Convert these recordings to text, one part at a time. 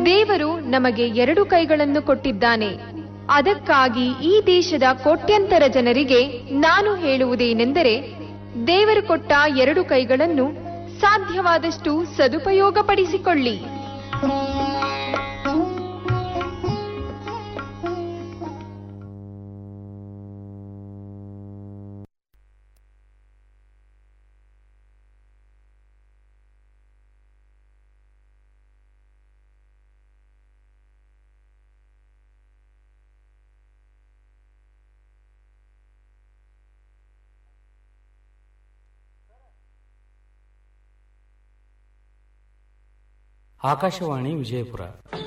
ದೇವರು ನಮಗೆ ಎರಡು ಕೈಗಳನ್ನು ಕೊಟ್ಟಿದ್ದಾನೆ ಅದಕ್ಕಾಗಿ ಈ ದೇಶದ ಕೋಟ್ಯಂತರ ಜನರಿಗೆ ನಾನು ಹೇಳುವುದೇನೆಂದರೆ ದೇವರು ಕೊಟ್ಟ ಎರಡು ಕೈಗಳನ್ನು ಸಾಧ್ಯವಾದಷ್ಟು ಸದುಪಯೋಗಪಡಿಸಿಕೊಳ್ಳಿ ಆಕಾಶವಾಣಿ ವಿಜಯಪುರ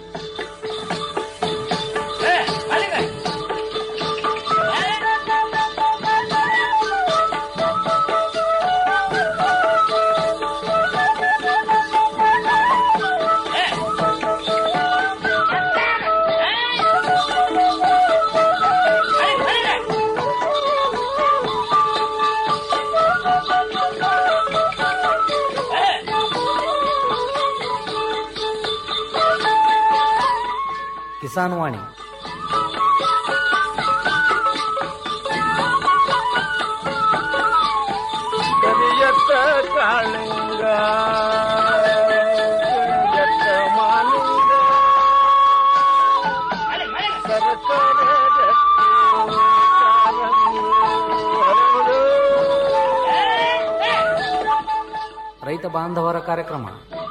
ಕಿಸಾನ್ ವಾಣಿ ಕರಿಯತ್ತ ಕಾಳಿಂಗ ಕರಿಯತ್ತ ಮಾಲಿಂಗ ಸರಸರ ರಕ್ತಿ ಕಾರಂಗಿ ಹರಡು. ರೈತ ಬಾಂಧವರ ಕಾರ್ಯಕ್ರಮ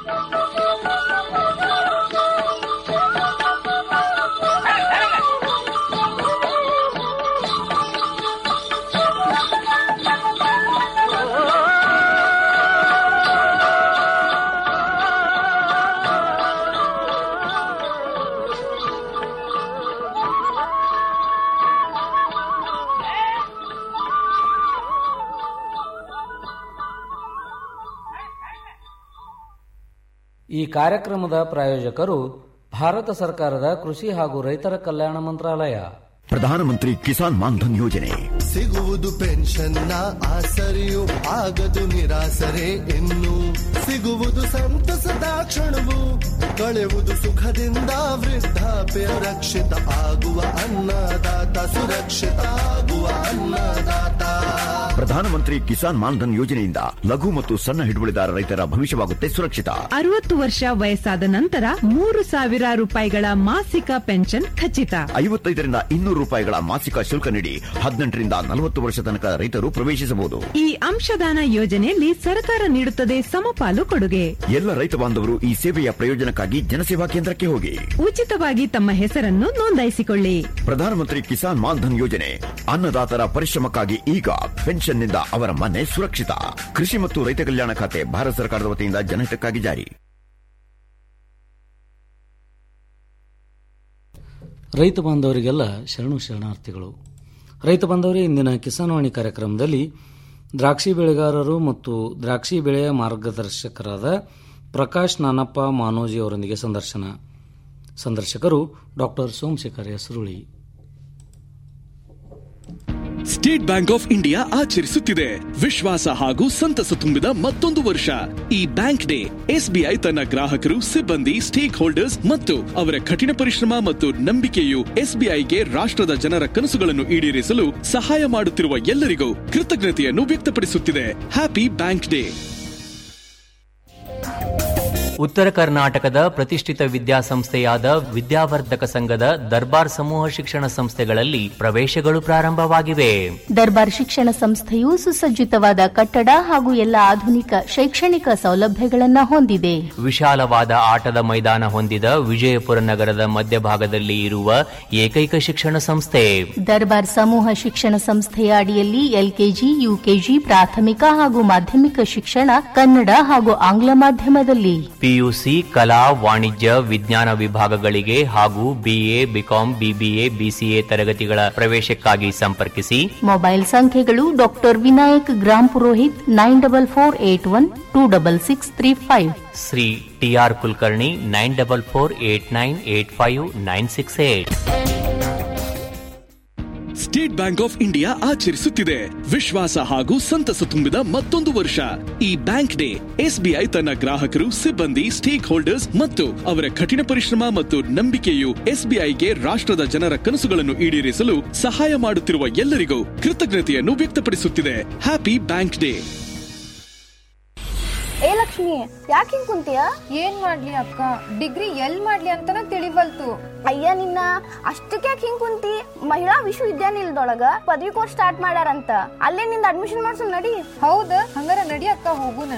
ಈ ಕಾರ್ಯಕ್ರಮದ ಪ್ರಾಯೋಜಕರು ಭಾರತ ಸರ್ಕಾರದ ಕೃಷಿ ಹಾಗೂ ರೈತರ ಕಲ್ಯಾಣ ಮಂತ್ರಾಲಯ ಪ್ರಧಾನಮಂತ್ರಿ ಕಿಸಾನ್ ಮಾನ್ಧನ್ ಯೋಜನೆ ಸಿಗುವುದು ಪೆನ್ಷನ್ನ ಆಸರೆಯು ಆಗದು ನಿರಾಸರೆ ಇನ್ನು ಸಿಗುವುದು ಸಂತಸದ ಕ್ಷಣವು ಕಳೆಯುವುದು ಸುಖದಿಂದ ವೃದ್ಧಾಪ್ಯ ರಕ್ಷಿತ ಆಗುವ ಅನ್ನದಾತ ಸುರಕ್ಷಿತ ಆಗುವ ಅನ್ನದಾತ ಪ್ರಧಾನಮಂತ್ರಿ ಕಿಸಾನ್ ಮಾನ್ಧನ್ ಯೋಜನೆಯಿಂದ ಲಘು ಮತ್ತು ಸಣ್ಣ ಹಿಡುವಳಿದಾರ ರೈತರ ಭವಿಷ್ಯವಾಗುತ್ತೆ ಸುರಕ್ಷಿತ ಅರವತ್ತು ವರ್ಷ ವಯಸ್ಸಾದ ನಂತರ ಮೂರು ಸಾವಿರ ರೂಪಾಯಿಗಳ ಮಾಸಿಕ ಪೆನ್ಷನ್ ಖಚಿತ ಐವತ್ತೈದರಿಂದ ಇನ್ನೂರು ರೂಪಾಯಿಗಳ ಮಾಸಿಕ ಶುಲ್ಕ ನೀಡಿ ಹದಿನೆಂಟರಿಂದ ನಲವತ್ತು ವರ್ಷ ತನಕ ರೈತರು ಪ್ರವೇಶಿಸಬಹುದು ಈ ಅಂಶದಾನ ಯೋಜನೆಯಲ್ಲಿ ಸರ್ಕಾರ ನೀಡುತ್ತದೆ ಸಮಪಾಲು ಕೊಡುಗೆ ಎಲ್ಲ ರೈತ ಬಾಂಧವರು ಈ ಸೇವೆಯ ಪ್ರಯೋಜನಕ್ಕಾಗಿ ಜನಸೇವಾ ಕೇಂದ್ರಕ್ಕೆ ಹೋಗಿ ಉಚಿತವಾಗಿ ತಮ್ಮ ಹೆಸರನ್ನು ನೋಂದಾಯಿಸಿಕೊಳ್ಳಿ ಪ್ರಧಾನಮಂತ್ರಿ ಕಿಸಾನ್ ಮಾನ್ಧನ್ ಯೋಜನೆ ಅನ್ನದಾತರ ಪರಿಶ್ರಮಕ್ಕಾಗಿ ಈಗ ಪೆನ್ಷನ್ನಿಂದ ಅವರ ಮನೆ ಸುರಕ್ಷಿತ ಕೃಷಿ ಮತ್ತು ರೈತ ಕಲ್ಯಾಣ ಖಾತೆ ಭಾರತ ಸರ್ಕಾರದ ವತಿಯಿಂದ ಜನಹಿತಕ್ಕಾಗಿ ಜಾರಿ ರೈತ ಬಾಂಧವರಿಗೆಲ್ಲ ಶರಣು ಶರಣಾರ್ಥಿಗಳು ರೈತ ಬಾಂಧವರೇ ಇಂದಿನ ಕಿಸಾನ್ವಾಣಿ ಕಾರ್ಯಕ್ರಮದಲ್ಲಿ ದ್ರಾಕ್ಷಿ ಬೆಳೆಗಾರರು ಮತ್ತು ದ್ರಾಕ್ಷಿ ಬೆಳೆಯ ಮಾರ್ಗದರ್ಶಕರಾದ ಪ್ರಕಾಶ್ ನಾನಪ್ಪ ಮಾನೋಜಿ ಅವರೊಂದಿಗೆ ಸಂದರ್ಶನ ಸಂದರ್ಶಕರು ಡಾಕ್ಟರ್ ಸೋಮಶೇಖರ್ ಹೆಸರುಳಿ ಸ್ಟೇಟ್ ಬ್ಯಾಂಕ್ ಆಫ್ ಇಂಡಿಯಾ ಆಚರಿಸುತ್ತಿದೆ ವಿಶ್ವಾಸ ಹಾಗೂ ಸಂತಸ ತುಂಬಿದ ಮತ್ತೊಂದು ವರ್ಷ ಈ ಬ್ಯಾಂಕ್ ಡೇ ಎಸ್ಬಿಐ ತನ್ನ ಗ್ರಾಹಕರು ಸಿಬ್ಬಂದಿ ಸ್ಟೇಕ್ ಹೋಲ್ಡರ್ಸ್ ಮತ್ತು ಅವರ ಕಠಿಣ ಪರಿಶ್ರಮ ಮತ್ತು ನಂಬಿಕೆಯು ಎಸ್ಬಿಐಗೆ ರಾಷ್ಟ್ರದ ಜನರ ಕನಸುಗಳನ್ನು ಈಡೇರಿಸಲು ಸಹಾಯ ಮಾಡುತ್ತಿರುವ ಎಲ್ಲರಿಗೂ ಕೃತಜ್ಞತೆಯನ್ನು ವ್ಯಕ್ತಪಡಿಸುತ್ತಿದೆ ಹ್ಯಾಪಿ ಬ್ಯಾಂಕ್ ಡೇ ಉತ್ತರ ಕರ್ನಾಟಕದ ಪ್ರತಿಷ್ಠಿತ ವಿದ್ಯಾಸಂಸ್ಥೆಯಾದ ವಿದ್ಯಾವರ್ಧಕ ಸಂಘದ ದರ್ಬಾರ್ ಸಮೂಹ ಶಿಕ್ಷಣ ಸಂಸ್ಥೆಗಳಲ್ಲಿ ಪ್ರವೇಶಗಳು ಪ್ರಾರಂಭವಾಗಿವೆ ದರ್ಬಾರ್ ಶಿಕ್ಷಣ ಸಂಸ್ಥೆಯು ಸುಸಜ್ಜಿತವಾದ ಕಟ್ಟಡ ಹಾಗೂ ಎಲ್ಲ ಆಧುನಿಕ ಶೈಕ್ಷಣಿಕ ಸೌಲಭ್ಯಗಳನ್ನು ಹೊಂದಿದೆ ವಿಶಾಲವಾದ ಆಟದ ಮೈದಾನ ಹೊಂದಿದ ವಿಜಯಪುರ ನಗರದ ಮಧ್ಯಭಾಗದಲ್ಲಿ ಇರುವ ಏಕೈಕ ಶಿಕ್ಷಣ ಸಂಸ್ಥೆ ದರ್ಬಾರ್ ಸಮೂಹ ಶಿಕ್ಷಣ ಸಂಸ್ಥೆಯ ಅಡಿಯಲ್ಲಿ ಎಲ್ಕೆಜಿ ಯುಕೆಜಿ ಪ್ರಾಥಮಿಕ ಹಾಗೂ ಮಾಧ್ಯಮಿಕ ಶಿಕ್ಷಣ ಕನ್ನಡ ಹಾಗೂ ಆಂಗ್ಲ ಮಾಧ್ಯಮದಲ್ಲಿ ಪಿಯುಸಿ ಕಲಾ ವಾಣಿಜ್ಯ ವಿಜ್ಞಾನ ವಿಭಾಗಗಳಿಗೆ ಹಾಗೂ ಬಿಎ ಬಿಕಾಂ ಬಿಬಿಎ ಬಿಸಿಎ ತರಗತಿಗಳ ಪ್ರವೇಶಕ್ಕಾಗಿ ಸಂಪರ್ಕಿಸಿ ಮೊಬೈಲ್ ಸಂಖ್ಯೆಗಳು doctor Vinayak Grampurohit nine double four eight one two double six three five Shri T R Kulkarni nine double four eight nine eight five nine six eight State bank of India ಆಚರಿಸುತ್ತಿದೆ ವಿಶ್ವಾಸ ಹಾಗೂ ಸಂತಸ ತುಂಬಿದ ಮತ್ತೊಂದು ವರ್ಷ ಈ ಬ್ಯಾಂಕ್ ಡೇ ಎಸ್ಬಿಐ ತನ್ನ ಗ್ರಾಹಕರು ಸಿಬ್ಬಂದಿ ಸ್ಟೇಕ್ ಹೋಲ್ಡರ್ಸ್ ಮತ್ತು ಅವರ ಕಠಿಣ ಪರಿಶ್ರಮ ಮತ್ತು ನಂಬಿಕೆಯು ಎಸ್ಬಿಐಗೆ ರಾಷ್ಟ್ರದ ಜನರ ಕನಸುಗಳನ್ನು ಈಡೇರಿಸಲು ಸಹಾಯ ಮಾಡುತ್ತಿರುವ ಎಲ್ಲರಿಗೂ ಕೃತಜ್ಞತೆಯನ್ನು ವ್ಯಕ್ತಪಡಿಸುತ್ತಿದೆ ಹ್ಯಾಪಿ ಬ್ಯಾಂಕ್ ಡೇ ಏ ಲಕ್ಷ್ಮಿ ಯಾಕೆ ಹಿಂಗ್ ಕುಂತೀಯ ಏನ್ ಮಾಡ್ಲಿ ಅಕ್ಕ ಡಿಗ್ರಿ ಎಲ್ ಮಾಡ್ಲಿ ಅಂತಾನ ತಿಳಿವಲ್ತು ಅಯ್ಯ ನಿನ್ನ ಅಷ್ಟಕ್ಕೆ ಯಾಕೆ ಹಿಂಗ್ ಕುಂತಿ ಮಹಿಳಾ ವಿಶ್ವವಿದ್ಯಾನಿಲಯದೊಳಗ ಪದವಿ ಕೋರ್ಸ್ ಸ್ಟಾರ್ಟ್ ಮಾಡ್ಯಾರಂತ ಅಲ್ಲೇ ನಿಂದ ಅಡ್ಮಿಷನ್ ಮಾಡ್ಸು ನಡಿ ಹೌದ ಹಂಗಾರ ನಡಿ ಅಕ್ಕ ಹೋಗುನ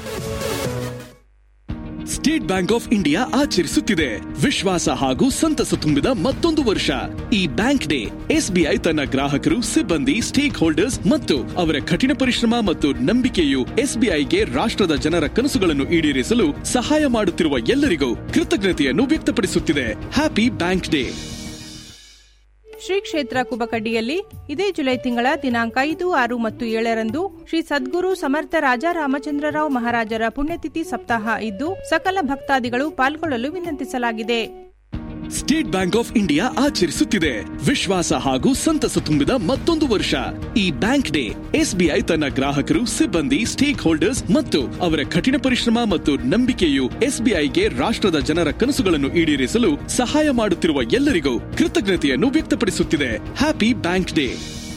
ಸ್ಟೇಟ್ ಬ್ಯಾಂಕ್ ಆಫ್ ಇಂಡಿಯಾ ಆಚರಿಸುತ್ತಿದೆ ವಿಶ್ವಾಸ ಹಾಗೂ ಸಂತಸ ತುಂಬಿದ ಮತ್ತೊಂದು ವರ್ಷ ಈ ಬ್ಯಾಂಕ್ ಡೇ ಎಸ್ಬಿಐ ತನ್ನ ಗ್ರಾಹಕರು ಸಿಬ್ಬಂದಿ ಸ್ಟೇಕ್ ಹೋಲ್ಡರ್ಸ್ ಮತ್ತು ಅವರ ಕಠಿಣ ಪರಿಶ್ರಮ ಮತ್ತು ನಂಬಿಕೆಯು ಎಸ್ಬಿಐಗೆ ರಾಷ್ಟ್ರದ ಜನರ ಕನಸುಗಳನ್ನು ಈಡೇರಿಸಲು ಸಹಾಯ ಮಾಡುತ್ತಿರುವ ಎಲ್ಲರಿಗೂ ಕೃತಜ್ಞತೆಯನ್ನು ವ್ಯಕ್ತಪಡಿಸುತ್ತಿದೆ ಹ್ಯಾಪಿ ಬ್ಯಾಂಕ್ ಡೇ ಶ್ರೀ ಕ್ಷೇತ್ರ ಕುಬಕಡ್ಡಿಯಲ್ಲಿ ಇದೇ ಜುಲೈ ತಿಂಗಳ ದಿನಾಂಕ ಐದು ಆರು ಮತ್ತು ಏಳರಂದು ಶ್ರೀ ಸದ್ಗುರು ಸಮರ್ಥ ರಾಜಾ ರಾಮಚಂದ್ರರಾವ್ ಮಹಾರಾಜರ ಪುಣ್ಯತಿಥಿ ಸಪ್ತಾಹ ಇದ್ದು ಸಕಲ ಭಕ್ತಾದಿಗಳು ಪಾಲ್ಗೊಳ್ಳಲು ವಿನಂತಿಸಲಾಗಿದೆ ಸ್ಟೇಟ್ ಬ್ಯಾಂಕ್ ಆಫ್ ಇಂಡಿಯಾ ಆಚರಿಸುತ್ತಿದೆ ವಿಶ್ವಾಸ ಹಾಗೂ ಸಂತಸ ತುಂಬಿದ ಮತ್ತೊಂದು ವರ್ಷ ಈ ಬ್ಯಾಂಕ್ ಡೇ ಎಸ್ಬಿಐ ತನ್ನ ಗ್ರಾಹಕರು ಸಿಬ್ಬಂದಿ ಸ್ಟೇಕ್ ಹೋಲ್ಡರ್ಸ್ ಮತ್ತು ಅವರ ಕಠಿಣ ಪರಿಶ್ರಮ ಮತ್ತು ನಂಬಿಕೆಯು ಎಸ್ಬಿಐಗೆ ರಾಷ್ಟ್ರದ ಜನರ ಕನಸುಗಳನ್ನು ಈಡೇರಿಸಲು ಸಹಾಯ ಮಾಡುತ್ತಿರುವ ಎಲ್ಲರಿಗೂ ಕೃತಜ್ಞತೆಯನ್ನು ವ್ಯಕ್ತಪಡಿಸುತ್ತಿದೆ ಹ್ಯಾಪಿ ಬ್ಯಾಂಕ್ ಡೇ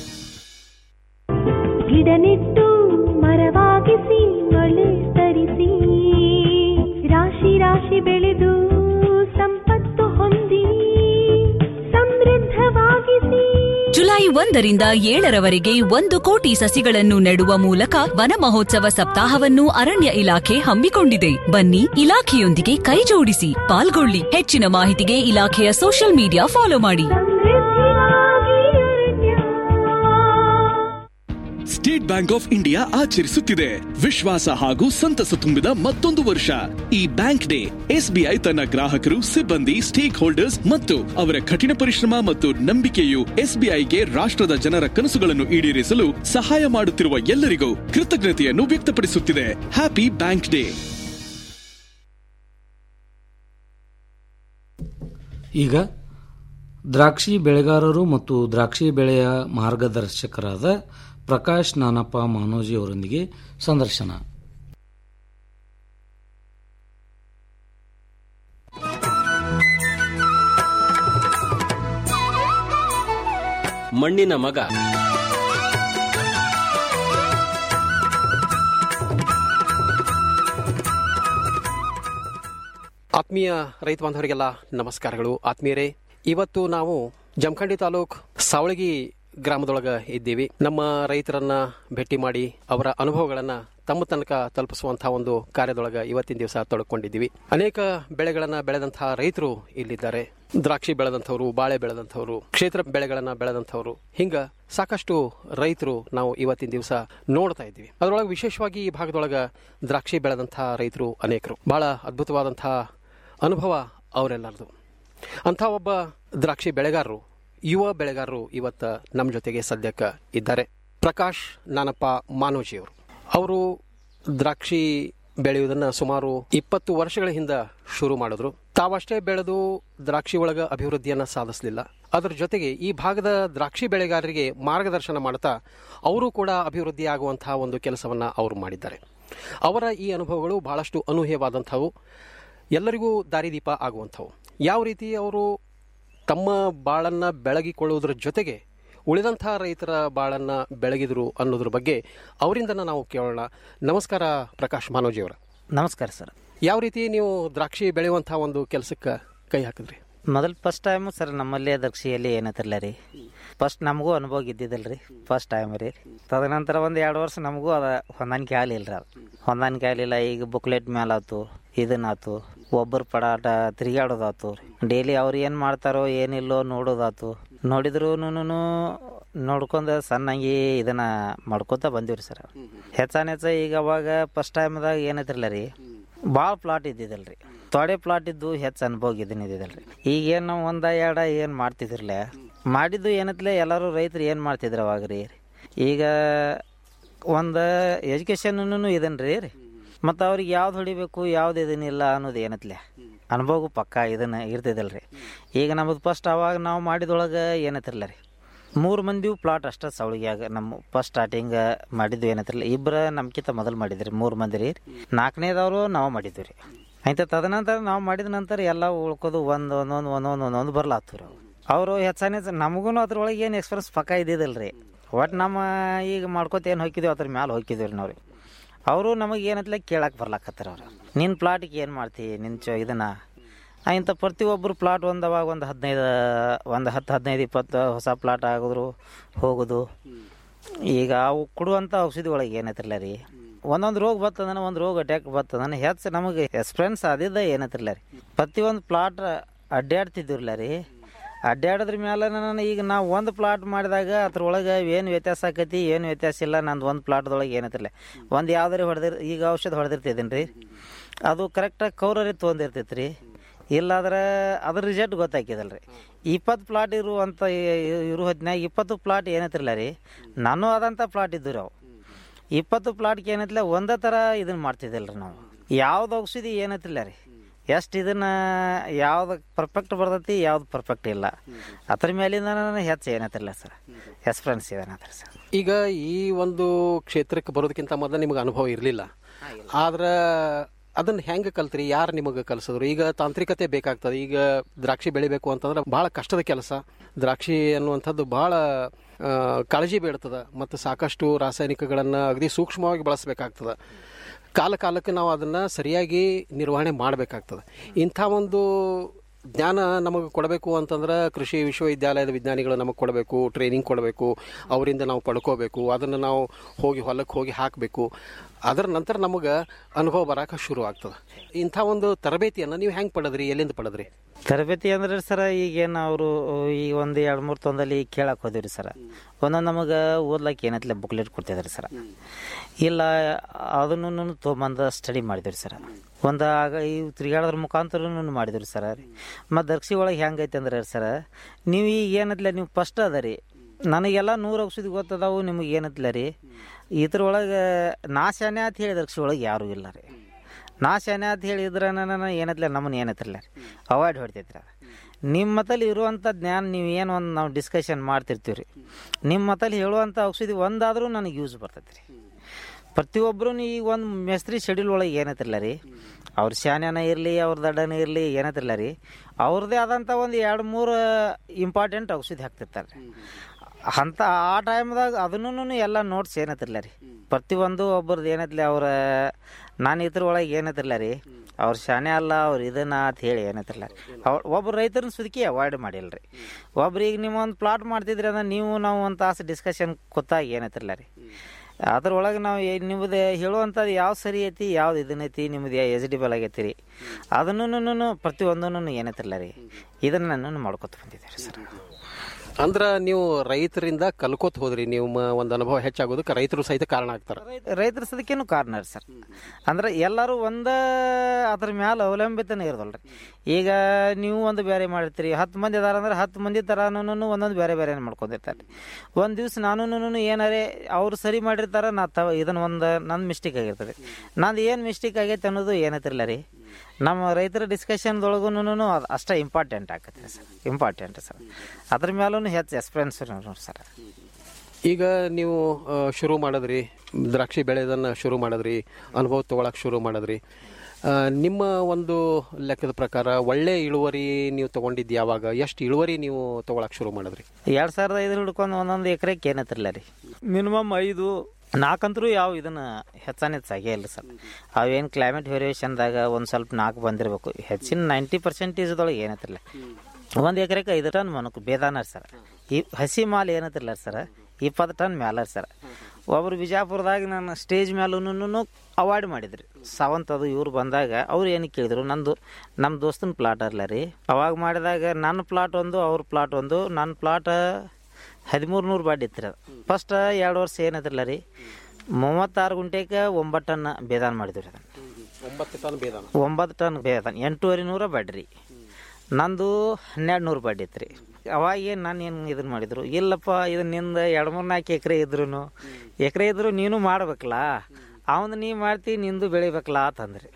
ಗಿಡ ನೆಟ್ಟು ಮರವಾಗಿಸಿ ಮಳೆ ತರಿಸಿ ರಾಶಿ ರಾಶಿ ಬೆಳೆದು ಸಂಪತ್ತು ಹೊಂದಿ ಸಮೃದ್ಧವಾಗಿಸಿ ಜುಲೈ ಒಂದರಿಂದ ಏಳರವರೆಗೆ ಒಂದು ಕೋಟಿ ಸಸಿಗಳನ್ನು ನೆಡುವ ಮೂಲಕ ವನ ಮಹೋತ್ಸವ ಸಪ್ತಾಹವನ್ನು ಅರಣ್ಯ ಇಲಾಖೆ ಹಮ್ಮಿಕೊಂಡಿದೆ ಬನ್ನಿ ಇಲಾಖೆಯೊಂದಿಗೆ ಕೈಜೋಡಿಸಿ ಪಾಲ್ಗೊಳ್ಳಿ ಹೆಚ್ಚಿನ ಮಾಹಿತಿಗೆ ಇಲಾಖೆಯ ಸೋಷಿಯಲ್ ಮೀಡಿಯಾ ಫಾಲೋ ಮಾಡಿ ಸ್ಟೇಟ್ ಬ್ಯಾಂಕ್ ಆಫ್ ಇಂಡಿಯಾ ಆಚರಿಸುತ್ತಿದೆ ವಿಶ್ವಾಸ ಹಾಗೂ ಸಂತಸ ತುಂಬಿದ ಮತ್ತೊಂದು ವರ್ಷ ಈ ಬ್ಯಾಂಕ್ ಡೇ ಎಸ್ಬಿಐ ತನ್ನ ಗ್ರಾಹಕರು ಸಿಬ್ಬಂದಿ ಸ್ಟೇಕ್ ಹೋಲ್ಡರ್ಸ್ ಮತ್ತು ಅವರ ಕಠಿಣ ಪರಿಶ್ರಮ ಮತ್ತು ನಂಬಿಕೆಯು ಎಸ್ಬಿಐಗೆ ರಾಷ್ಟ್ರದ ಜನರ ಕನಸುಗಳನ್ನು ಈಡೇರಿಸಲು ಸಹಾಯ ಮಾಡುತ್ತಿರುವ ಎಲ್ಲರಿಗೂ ಕೃತಜ್ಞತೆಯನ್ನು ವ್ಯಕ್ತಪಡಿಸುತ್ತಿದೆ ಹ್ಯಾಪಿ ಬ್ಯಾಂಕ್ ಡೇ ಈಗ ದ್ರಾಕ್ಷಿ ಬೆಳೆಗಾರರು ಮತ್ತು ದ್ರಾಕ್ಷಿ ಬೆಳೆಯ ಮಾರ್ಗದರ್ಶಕರಾದ ಪ್ರಕಾಶ್ ನಾನಪ್ಪ ಮಾನೋಜಿ ಅವರೊಂದಿಗೆ ಸಂದರ್ಶನ ಮಣ್ಣಿನ ಮಗ ಆತ್ಮೀಯ ರೈತ ಬಾಂಧವರಿಗೆಲ್ಲ ನಮಸ್ಕಾರಗಳು ಆತ್ಮೀಯರೇ ಇವತ್ತು ನಾವು ಜಮಖಂಡಿ ತಾಲೂಕ್ ಸಾವಳಗಿ ಗ್ರಾಮದೊಳಗ ಇದ್ದೀವಿ ನಮ್ಮ ರೈತರನ್ನ ಭೇಟಿ ಮಾಡಿ ಅವರ ಅನುಭವಗಳನ್ನ ತಮ್ಮ ತನಕ ತಲುಪಿಸುವಂತಹ ಒಂದು ಕಾರ್ಯದೊಳಗ ಇವತ್ತಿನ ದಿವಸ ತೊಡಕೊಂಡಿದ್ದೀವಿ ಅನೇಕ ಬೆಳೆಗಳನ್ನ ಬೆಳೆದಂತಹ ರೈತರು ಇಲ್ಲಿದ್ದಾರೆ ದ್ರಾಕ್ಷಿ ಬೆಳೆದಂಥವ್ರು ಬಾಳೆ ಬೆಳೆದಂಥವ್ರು ಕ್ಷೇತ್ರ ಬೆಳೆಗಳನ್ನ ಬೆಳೆದಂಥವ್ರು ಹಿಂಗ ಸಾಕಷ್ಟು ರೈತರು ನಾವು ಇವತ್ತಿನ ದಿವಸ ನೋಡ್ತಾ ಇದ್ದೀವಿ ಅದರೊಳಗೆ ವಿಶೇಷವಾಗಿ ಈ ಭಾಗದೊಳಗ ದ್ರಾಕ್ಷಿ ಬೆಳೆದಂತಹ ರೈತರು ಅನೇಕರು ಬಹಳ ಅದ್ಭುತವಾದಂತಹ ಅನುಭವ ಅವರೆಲ್ಲರದು ಅಂಥ ಒಬ್ಬ ದ್ರಾಕ್ಷಿ ಬೆಳೆಗಾರರು ಯುವ ಬೆಳೆಗಾರರು ಇವತ್ತ ನಮ್ಮ ಜೊತೆಗೆ ಸದ್ಯಕ್ಕೆ ಇದ್ದಾರೆ ಪ್ರಕಾಶ್ ನಾನಪ್ಪ ಮಾನೋಜಿಯವರು ಅವರು ದ್ರಾಕ್ಷಿ ಬೆಳೆಯುವುದನ್ನ ಸುಮಾರು ಇಪ್ಪತ್ತು ವರ್ಷಗಳ ಹಿಂದ ಶುರು ಮಾಡಿದ್ರು ತಾವಷ್ಟೇ ಬೆಳೆದು ದ್ರಾಕ್ಷಿ ಒಳಗ ಅಭಿವೃದ್ಧಿಯನ್ನ ಸಾಧಿಸಲಿಲ್ಲ ಅದರ ಜೊತೆಗೆ ಈ ಭಾಗದ ದ್ರಾಕ್ಷಿ ಬೆಳೆಗಾರರಿಗೆ ಮಾರ್ಗದರ್ಶನ ಮಾಡ್ತಾ ಅವರು ಕೂಡ ಅಭಿವೃದ್ಧಿ ಆಗುವಂತಹ ಒಂದು ಕೆಲಸವನ್ನ ಅವರು ಮಾಡಿದ್ದಾರೆ ಅವರ ಈ ಅನುಭವಗಳು ಬಹಳಷ್ಟು ಅನೂಹ್ಯವಾದಂಥವು ಎಲ್ಲರಿಗೂ ದಾರಿದೀಪ ಆಗುವಂಥವು ಯಾವ ರೀತಿ ಅವರು ತಮ್ಮ ಬಾಳನ್ನ ಬೆಳಗಿಕೊಳ್ಳುವುದರ ಜೊತೆಗೆ ಉಳಿದಂಥ ರೈತರ ಬಾಳನ್ನ ಬೆಳಗಿದ್ರು ಅನ್ನೋದ್ರ ಬಗ್ಗೆ ಅವರಿಂದ ನಾವು ಕೇಳೋಣ ನಮಸ್ಕಾರ ಪ್ರಕಾಶ್ ಮಾನೋಜಿ ಅವರ ನಮಸ್ಕಾರ ಸರ್ ಯಾವ ರೀತಿ ನೀವು ದ್ರಾಕ್ಷಿ ಬೆಳೆಯುವಂತಹ ಒಂದು ಕೆಲಸಕ್ಕೆ ಕೈ ಹಾಕಿದ್ರಿ ಮೊದಲು ಫಸ್ಟ್ ಟೈಮು ಸರ್ ನಮ್ಮಲ್ಲಿ ದಕ್ಷಿಯಲ್ಲಿ ಏನತ್ತಿರಲ್ಲ ರೀ ಫಸ್ಟ್ ನಮಗೂ ಅನುಭವ ಇದ್ದಿದ್ದಿಲ್ಲ ರೀ ಫಸ್ಟ್ ಟೈಮ್ ರೀ ತದನಂತರ ಒಂದು ಎರಡು ವರ್ಷ ನಮಗೂ ಅದ ಹೊಂದಾಣಿಕೆ ಆಗಲಿಲ್ಲ ರೀ ಅದು ಹೊಂದಾಣಿಕೆ ಆಗಲಿಲ್ಲ ಈಗ ಬುಕ್ಲೆಟ್ ಮೇಲಾತು ಇದನ್ನಾತು ಒಬ್ಬರು ಪಡಾಟ ತಿರುಗಾಡೋದಾತು ಡೈಲಿ ಅವ್ರು ಏನು ಮಾಡ್ತಾರೋ ಏನಿಲ್ಲೋ ನೋಡೋದಾತು ನೋಡಿದ್ರು ನೋಡ್ಕೊಂಡ ಸಣ್ಣಂಗಿ ಇದನ್ನ ಮಾಡ್ಕೊತ ಬಂದಿವ್ರಿ ಸರ್ ಹೆಚ್ಚಾನ ಹೆಚ್ಚ ಈಗ ಅವಾಗ ಫಸ್ಟ್ ಟೈಮ್ದಾಗ ಏನೈತಿರಲ್ಲ ರೀ ಭಾಳ ಪ್ಲಾಟ್ ಇದ್ದಿದ್ದಲ್ರಿ ತೊಡೆ ಪ್ಲಾಟ್ ಇದ್ದು ಹೆಚ್ಚು ಅನುಭವ ಇದನ್ನ ಇದ್ದಿದ್ದಲ್ರಿ ಈಗೇನು ನಾವು ಒಂದ ಎರಡ ಏನು ಮಾಡ್ತಿದ್ರಲ್ಲ ಮಾಡಿದ್ದು ಏನತ್ಲೆ ಎಲ್ಲರೂ ರೈತರು ಏನು ಮಾಡ್ತಿದ್ರು ಅವಾಗ ರೀ ಈಗ ಒಂದು ಎಜುಕೇಷನ್ನು ಇದನ್ರಿ ರೀ ಮತ್ತು ಅವ್ರಿಗೆ ಯಾವ್ದು ಹೊಡಿಬೇಕು ಯಾವ್ದು ಇದನ್ನಿಲ್ಲ ಅನ್ನೋದು ಏನತ್ಲೆ ಅನುಭವ ಪಕ್ಕ ಇದನ್ನ ಇರ್ತಿದ್ದಲ್ರಿ ಈಗ ನಮ್ಮದು ಫಸ್ಟ್ ಅವಾಗ ನಾವು ಮಾಡಿದೊಳಗೆ ಏನತ್ತಿರಲ್ಲ ರೀ ಮೂರು ಮಂದಿವು ಪ್ಲಾಟ್ ಅಷ್ಟೇ ಸವಳಿಗ್ಯಾಗ ನಮ್ಮ ಫಸ್ಟ್ ಸ್ಟಾರ್ಟಿಂಗ್ ಮಾಡಿದ್ವಿ ಏನತ್ತಿರಲ್ಲ ಇಬ್ಬರ ನಮ್ಕಿಂತ ಮೊದಲು ಮಾಡಿದ್ರಿ ಮೂರು ಮಂದಿ ರೀ ನಾಲ್ಕನೇದವರು ನಾವು ಮಾಡಿದ್ವಿ ರೀ ಆಯ್ತು ತದನಂತರ ನಾವು ಮಾಡಿದ ನಂತರ ಎಲ್ಲ ಉಳ್ಕೋದು ಒಂದು ಒಂದೊಂದು ಒಂದೊಂದು ಒಂದೊಂದು ಬರ್ಲಾತ್ತು ರೀ ಅವರು ಹೆಚ್ಚಾನೆ ನಮಗೂ ಅದ್ರೊಳಗೆ ಏನು ಎಕ್ಸ್ಪೀರಿಯನ್ಸ್ ಪಕ್ಕ ಇದ್ದಿದ್ದಿಲ್ಲ ರೀ ಒಟ್ಟು ನಮ್ಮ ಈಗ ಮಾಡ್ಕೋತ ಏನು ಹೋಗಿದ್ದೀವಿ ಅದ್ರ ಮ್ಯಾಲೆ ಹೋಗಿದ್ದೀವಿ ರೀ ನಾವು ರೀ ಅವರು ನಮಗೆ ಏನತ್ಲೆ ಕೇಳಕ್ಕೆ ಬರ್ಲಾಕತ್ತಾರ ಅವ್ರು ನಿನ್ನ ಪ್ಲಾಟಿಗೆ ಏನು ಮಾಡ್ತಿ ನಿನ್ನ ಚೊ ಇದನ್ನು ಇಂಥ ಪ್ರತಿಯೊಬ್ಬರು ಪ್ಲಾಟ್ ಒಂದು ಅವಾಗ ಒಂದು ಹದಿನೈದು ಒಂದು ಹತ್ತು ಹದಿನೈದು ಇಪ್ಪತ್ತು ಹೊಸ ಪ್ಲಾಟ್ ಆಗಿದ್ರು ಹೋಗೋದು ಈಗ ಅವು ಕೊಡುವಂಥ ಔಷಧಿ ಒಳಗೆ ಏನೈತಿರಲ್ಲ ರೀ ಒಂದೊಂದು ರೋಗ ಬರ್ತದನ ಒಂದು ರೋಗ ಅಟ್ಯಾಕ್ ಬರ್ತದನ ಹೆಚ್ಚು ನಮಗೆ ಎಕ್ಸ್ಪೀರಿಯನ್ಸ್ ಆದಿದ್ದ ಏನೈತಿರಲ್ಲ ರೀ ಪ್ರತಿಯೊಂದು ಪ್ಲಾಟ್ ಅಡ್ಡಾಡ್ತಿದ್ದಿರಲ್ಲ ರೀ ಅಡ್ಡಾಡೋದ್ರ ಮೇಲೆ ನಾನು ಈಗ ನಾವು ಒಂದು ಪ್ಲಾಟ್ ಮಾಡಿದಾಗ ಅದ್ರೊಳಗೆ ಏನು ವ್ಯತ್ಯಾಸ ಆಕೈತಿ ಏನು ವ್ಯತ್ಯಾಸ ಇಲ್ಲ ನಂದು ಒಂದು ಪ್ಲಾಟ್ದೊಳಗೆ ಏನೈತಿಲ್ಲ ಒಂದು ಯಾವ್ದಾರು ಹೊಡೆದಿರ್ ಈಗ ಔಷಧ ಹೊಡೆದಿರ್ತಿದ್ದೀನಿ ರೀ ಅದು ಕರೆಕ್ಟಾಗಿ ಕೌರರಿ ತೊಗೊಂಡಿರ್ತೈತೆ ರೀ ಇಲ್ಲಾದ್ರೆ ಅದ್ರ ರಿಸಲ್ಟ್ ಗೊತ್ತಾಕಿದಲ್ಲ ರೀ ಇಪ್ಪತ್ತು ಪ್ಲಾಟ್ ಇರುವಂಥ ಇರು ಹೊತ್ನ್ಯಾಗ ಇಪ್ಪತ್ತು ಪ್ಲಾಟ್ ಏನೈತಿರಲ್ಲ ರೀ ನಾನು ಆದಂಥ ಪ್ಲಾಟ್ ಇದ್ದು ರೀ ಅವು ಇಪ್ಪತ್ತು ಪ್ಲಾಟ್ಗೆ ಏನೈತಿಲ್ಲ ಒಂದೇ ಥರ ಇದನ್ನು ಮಾಡ್ತಿದ್ದಿಲ್ಲ ರೀ ನಾವು ಯಾವ್ದು ಔಷಧಿ ಏನೈತಿಲ್ಲ ರೀ ಎಷ್ಟು ಇದನ್ನ ಯಾವ್ದು ಪರ್ಫೆಕ್ಟ್ ಬರ್ತೈತಿ ಯಾವ್ದು ಪರ್ಫೆಕ್ಟ್ ಇಲ್ಲ ಅದ್ರ ಮೇಲಿಂದ ನಾನು ಹೆಚ್ಚು ಏನೈತಿಲ್ಲ ಸರ್ ಎಕ್ಸ್ಪೀರಿಯನ್ಸ್ ಇದೆ ಸರ್ ಈಗ ಈ ಒಂದು ಕ್ಷೇತ್ರಕ್ಕೆ ಬರೋದಕ್ಕಿಂತ ಮೊದಲು ನಿಮಗೆ ಅನುಭವ ಇರಲಿಲ್ಲ ಆದ್ರೆ ಅದನ್ನ ಹೆಂಗೆ ಕಲ್ತ್ರಿ ಯಾರು ನಿಮಗೆ ಕಲಿಸಿದ್ರು ಈಗ ತಾಂತ್ರಿಕತೆ ಬೇಕಾಗ್ತದೆ ಈಗ ದ್ರಾಕ್ಷಿ ಬೆಳಿಬೇಕು ಅಂತಂದ್ರೆ ಬಹಳ ಕಷ್ಟದ ಕೆಲಸ ದ್ರಾಕ್ಷಿ ಅನ್ನುವಂಥದ್ದು ಬಹಳ ಆ, ಕಾಳಜಿ ಬೇಡ್ತದೆ ಮತ್ತು ಸಾಕಷ್ಟು ರಾಸಾಯನಿಕಗಳನ್ನು ಅಗದಿ ಸೂಕ್ಷ್ಮವಾಗಿ ಬಳಸಬೇಕಾಗ್ತದೆ ಕಾಲ ಕಾಲಕ್ಕೆ ನಾವು ಅದನ್ನು ಸರಿಯಾಗಿ ನಿರ್ವಹಣೆ ಮಾಡಬೇಕಾಗ್ತದೆ ಇಂಥ ಒಂದು ಜ್ಞಾನ ನಮಗೆ ಕೊಡಬೇಕು ಅಂತಂದ್ರೆ ಕೃಷಿ ವಿಶ್ವವಿದ್ಯಾಲಯದ ವಿಜ್ಞಾನಿಗಳು ನಮಗೆ ಕೊಡಬೇಕು ಟ್ರೈನಿಂಗ್ ಕೊಡಬೇಕು ಅವರಿಂದ ನಾವು ಪಡ್ಕೋಬೇಕು ಅದನ್ನು ನಾವು ಹೋಗಿ ಹೊಲಕ್ಕೆ ಹೋಗಿ ಹಾಕಬೇಕು ಅದರ ನಂತರ ನಮಗೆ ಅನುಭವ ಬರಕ್ಕೆ ಶುರು ಆಗ್ತದೆ ಇಂಥ ಒಂದು ತರಬೇತಿಯನ್ನು ನೀವು ಹೆಂಗೆ ಪಡೆದ್ರಿ ಎಲ್ಲಿಂದ ಪಡೆದ್ರಿ ತರಬೇತಿ ಅಂದ್ರೆ ಸರ ಈಗೇನು ಅವರು ಈಗ ಒಂದು ಎರಡು ಮೂರು ತೊಂದಲ್ಲಿ ಕೇಳಕ್ಕೆ ಹೋದಿವ್ರಿ ಸರ ಒಂದೊಂದು ನಮಗೆ ಓದ್ಲಕ್ಕೆ ಏನೈತಿಲ್ಲ ಬುಕ್ಲೆಟ್ ಕೊಡ್ತಿದ್ರಿ ಸರ ಇಲ್ಲ ಅದನ್ನು ತೊಗೊಂಬಂದು ಸ್ಟಡಿ ಮಾಡಿದ್ರಿ ಸರ ಒಂದು ಆಗ ಈ ತಿರುಗಾಡೋದ್ರ ಮುಖಾಂತರ ಮಾಡಿದ್ರಿ ಸರ ಮತ್ತು ದರ್ಶಿ ಒಳಗೆ ಹೆಂಗೈತೆ ಅಂದ್ರೆ ಸರ ನೀವು ಈಗ ಏನೈತಿಲ್ಲ ನೀವು ಫಸ್ಟ್ ಅದ ರೀ ನನಗೆಲ್ಲ ನೂರು ಔಷಧಿ ಗೊತ್ತದಾವು ನಿಮಗೆ ಏನೈತಿಲ್ಲ ರೀ ಇದ್ರೊಳಗೆ ನಾ ಶಾನೆ ಅಂತ ಹೇಳಿ ದರ್ಶಿ ಒಳಗೆ ಯಾರೂ ಇಲ್ಲ ರೀ ನಾ ಶಾನೆ ಅಂತ ಹೇಳಿದ್ರೆ ನಾನು ಏನೈತಿಲ್ಲ ನಮ್ಮನ್ನ ಏನೈತಿರಲ್ಲ ರೀ ಅವಾಯ್ಡ್ ಹೊಡ್ತೈತ್ರಿ ಅದು ನಿಮ್ಮ ಮತಲ್ಲಿ ಇರುವಂಥ ಜ್ಞಾನ ನೀವು ಏನು ಒಂದು ನಾವು ಡಿಸ್ಕಷನ್ ಮಾಡ್ತಿರ್ತೀವಿ ರೀ ನಿಮ್ಮ ಮತಲ್ಲಿ ಹೇಳುವಂಥ ಔಷಧಿ ಒಂದಾದರೂ ನನಗೆ ಯೂಸ್ ಬರ್ತೈತೆ ರೀ ಪ್ರತಿಯೊಬ್ಬರು ಈಗ ಒಂದು ಮೇಸ್ತ್ರಿ ಶೆಡ್ಯೂಲ್ ಒಳಗೆ ಏನೈತಿರಲ್ಲ ರೀ ಅವ್ರ ಶಾನ್ಯನ ಇರಲಿ ಅವ್ರ ದಡ್ಡನ ಇರಲಿ ಏನೈತಿರಲ್ಲ ರೀ ಅವ್ರದ್ದೇ ಆದಂಥ ಒಂದು ಎರಡು ಮೂರು ಇಂಪಾರ್ಟೆಂಟ್ ಔಷಧಿ ಹಾಕ್ತಿರ್ತಾರೆ ರೀ ಅಂಥ ಆ ಟೈಮ್ದಾಗ ಅದನ್ನು ಎಲ್ಲ ನೋಟ್ಸ್ ಏನೈತಿರಲ್ಲ ರೀ ಪ್ರತಿಯೊಂದು ಒಬ್ಬರದ್ದು ಏನೈತಿಲ್ಲ ಅವ್ರ ನಾನು ಇದ್ರ ಒಳಗೆ ಏನೈತಿರಲ್ಲ ರೀ ಅವ್ರ ಶಾನೆ ಅಲ್ಲ ಅವ್ರು ಇದನ್ನ ಅಂತ ಹೇಳಿ ಏನೈತಿರಲ್ಲ ರೀ ಅವ್ರು ಒಬ್ಬರು ರೈತರನ್ನ ಸುದಕಿ ಅವಾಯ್ಡ್ ಮಾಡಿಲ್ಲ ರೀ ಒಬ್ರು ಈಗ ನೀವು ಒಂದು ಪ್ಲಾಟ್ ಮಾಡ್ತಿದ್ರಿ ಅಂದ್ರೆ ನೀವು ನಾವು ಒಂದು ತಾಸು ಡಿಸ್ಕಷನ್ ಕೂತಾಗ ಏನೈತಿರಲ್ಲ ರೀ ಅದ್ರೊಳಗೆ ನಾವು ಏ- ನಿಮ್ಮದು ಹೇಳುವಂಥದ್ದು ಯಾವ ಸರಿ ಐತಿ ಯಾವ್ದು ಇದನ್ನೈತಿ ನಿಮ್ಮದು ಎಜಿಟೇಬಲ್ ಆಗೈತಿ ರೀ ಅದನ್ನು ಪ್ರತಿಯೊಂದನ್ನು ಏನೈತಿರಲ್ಲ ರೀ ಇದನ್ನು ನಾನು ಮಾಡ್ಕೊತ ಬಂದಿದ್ದೆ ರೀ ಸರ್ ಅಂದ್ರೆ ನೀವು ರೈತರಿಂದ ಕಲ್ಕೋತ ಹೋದ್ರಿ ನಿಮ್ಮ ಒಂದು ಅನುಭವ ಹೆಚ್ಚಾಗೋದಕ್ಕೆ ರೈತರು ಸಹಿತ ಕಾರಣ ಆಗ್ತಾರೆ ರೈತರ ಸದಕ್ಕೇನು ಕಾರಣ ರೀ ಸರ್ ಅಂದ್ರೆ ಎಲ್ಲರೂ ಒಂದ ಅದ್ರ ಮ್ಯಾಲ ಅವಲಂಬಿತನೇ ಇರೋದಲ್ರಿ ಈಗ ನೀವು ಒಂದು ಬೇರೆ ಮಾಡಿರ್ತೀರಿ ಹತ್ತು ಮಂದಿ ಅದಾರ ಅಂದ್ರೆ ಹತ್ತು ಮಂದಿ ಥರನೂ ಒಂದೊಂದು ಬೇರೆ ಬೇರೆ ಮಾಡ್ಕೊಂಡಿರ್ತಾರೆ ಒಂದು ದಿವ್ಸ ನಾನು ಏನಾರೇ ಅವ್ರು ಸರಿ ಮಾಡಿರ್ತಾರ ನಾ ತ ಇದನ್ನ ಒಂದು ನನ್ನ ಮಿಸ್ಟೇಕ್ ಆಗಿರ್ತದೆ ನಂದು ಏನು ಮಿಸ್ಟೇಕ್ ಆಗೈತೆ ಅನ್ನೋದು ಏನೈತಿರಲ್ಲ ರೀ ನಮ್ಮ ರೈತರ ಡಿಸ್ಕಷನ್ದೊಳಗೂ ಅದು ಅಷ್ಟೇ ಇಂಪಾರ್ಟೆಂಟ್ ಆಗತ್ತೆ ಸರ್ ಇಂಪಾರ್ಟೆಂಟ್ ಸರ್ ಅದ್ರ ಮೇಲೂ ಹೆಚ್ಚು ಎಕ್ಸ್ಪೀರಿಯನ್ಸ್ ನೋಡಿ ಸರ್ ಈಗ ನೀವು ಆ, ಶುರು ಮಾಡಿದ್ರಿ ದ್ರಾಕ್ಷಿ ಬೆಳೆದನ್ನು ಶುರು ಮಾಡಿದ್ರಿ ಅನುಭವ ತೊಗೊಳಕ್ಕೆ ಶುರು ಮಾಡಿದ್ರಿ ಆ, ನಿಮ್ಮ ಒಂದು ಲೆಕ್ಕದ ಪ್ರಕಾರ ಒಳ್ಳೆ ಇಳುವರಿ ನೀವು ತಗೊಂಡಿದ್ದು ಯಾವಾಗ ಎಷ್ಟು ಇಳುವರಿ ನೀವು ತಗೊಳಕ್ಕೆ ಶುರು ಮಾಡಿದ್ರಿ ಎರಡು ಸಾವಿರದ ಐದು ಹಿಡ್ಕೊಂಡು ಒಂದೊಂದು ಎಕರೆಗೆ ಏನತ್ತಿರಲ್ಲ ರೀ ಮಿನಿಮಮ್ ಐದು ನಾಲ್ಕಂತರೂ ಯಾವ ಇದನ್ನು ಹೆಚ್ಚಾನೆ ಹೆಚ್ಚಾಗೇ ಇಲ್ಲ ಸರ್ ಅವೇನು ಕ್ಲೈಮೇಟ್ ವೇರಿಯೇಷನ್ದಾಗ ಒಂದು ಸ್ವಲ್ಪ ನಾಲ್ಕು ಬಂದಿರಬೇಕು ಹೆಚ್ಚಿನ ನೈಂಟಿ ಪರ್ಸೆಂಟೇಜ್ದೊಳಗೆ ಏನತ್ತಿರಲ್ಲ ಒಂದು ಎಕರೆಗೆ ಐದು ಟನ್ ಮನಕ್ಕೆ ಬೇದಾನ ಸರ್ ಈ ಹಸಿ ಮಾಲ್ ಏನತ್ತಿರಲ್ಲ ಸರ್ ಇಪ್ಪತ್ತು ಟನ್ ಮ್ಯಾಲ ಸರ್ ಒಬ್ರು ಬಿಜಾಪುರದಾಗ ನಾನು ಸ್ಟೇಜ್ ಮೇಲೂ ಅವಾಯ್ಡ್ ಮಾಡಿದ್ರಿ ಸಾವಂತ್ ಅದು ಇವ್ರು ಬಂದಾಗ ಅವ್ರು ಏನಕ್ಕೆ ಕೇಳಿದ್ರು ನಂದು ನಮ್ಮ ದೋಸ್ತನ ಪ್ಲಾಟ್ ಅಲ್ಲ ರೀ ಅವಾಗ ಮಾಡಿದಾಗ ನನ್ನ ಪ್ಲಾಟ್ ಒಂದು ಅವ್ರ ಪ್ಲಾಟ್ ಒಂದು ನನ್ನ ಪ್ಲಾಟ್ ಹದಿಮೂರು ನೂರು ಬಾಡಿ ಇತ್ತು ಅದು ಫಸ್ಟ್ ಎರಡು ವರ್ಷ ಏನೈತಿರಲ್ಲ ರೀ ಮೂವತ್ತಾರು ಗುಂಟೆಗೆ ಒಂಬತ್ತು ಟನ್ ಬೇದಾನ ಮಾಡಿದ್ವಿ ರೀ ಅದನ್ನು ಒಂಬತ್ತು ಟನ್ ಬೇದಾನ ಒಂಬತ್ತು ಟನ್ ಬೇದಾನ ಎಂಟೂವರೆ ನೂರ ಬಡ್ರಿ ನಂದು ಹನ್ನೆರಡು ನೂರು ಬಡ್ಡಿ ಇತ್ತು ರೀ ಅವಾಗ ಏನು ನಾನು ಏನು ಇದನ್ನು ಮಾಡಿದ್ರು ಇಲ್ಲಪ್ಪ ಇದು ನಿಂದ ಎರಡು ಮೂರು ನಾಲ್ಕು ಎಕರೆ ಇದ್ರು ಎಕರೆ ಇದ್ರು ನೀನು ಮಾಡ್ಬೇಕಲ್ಲ ಅವನು ನೀ ಮಾಡ್ತಿ ನಿಂದು ಬೆಳಿಬೇಕಲ್ಲ ಅಂತಂದ್ರಿ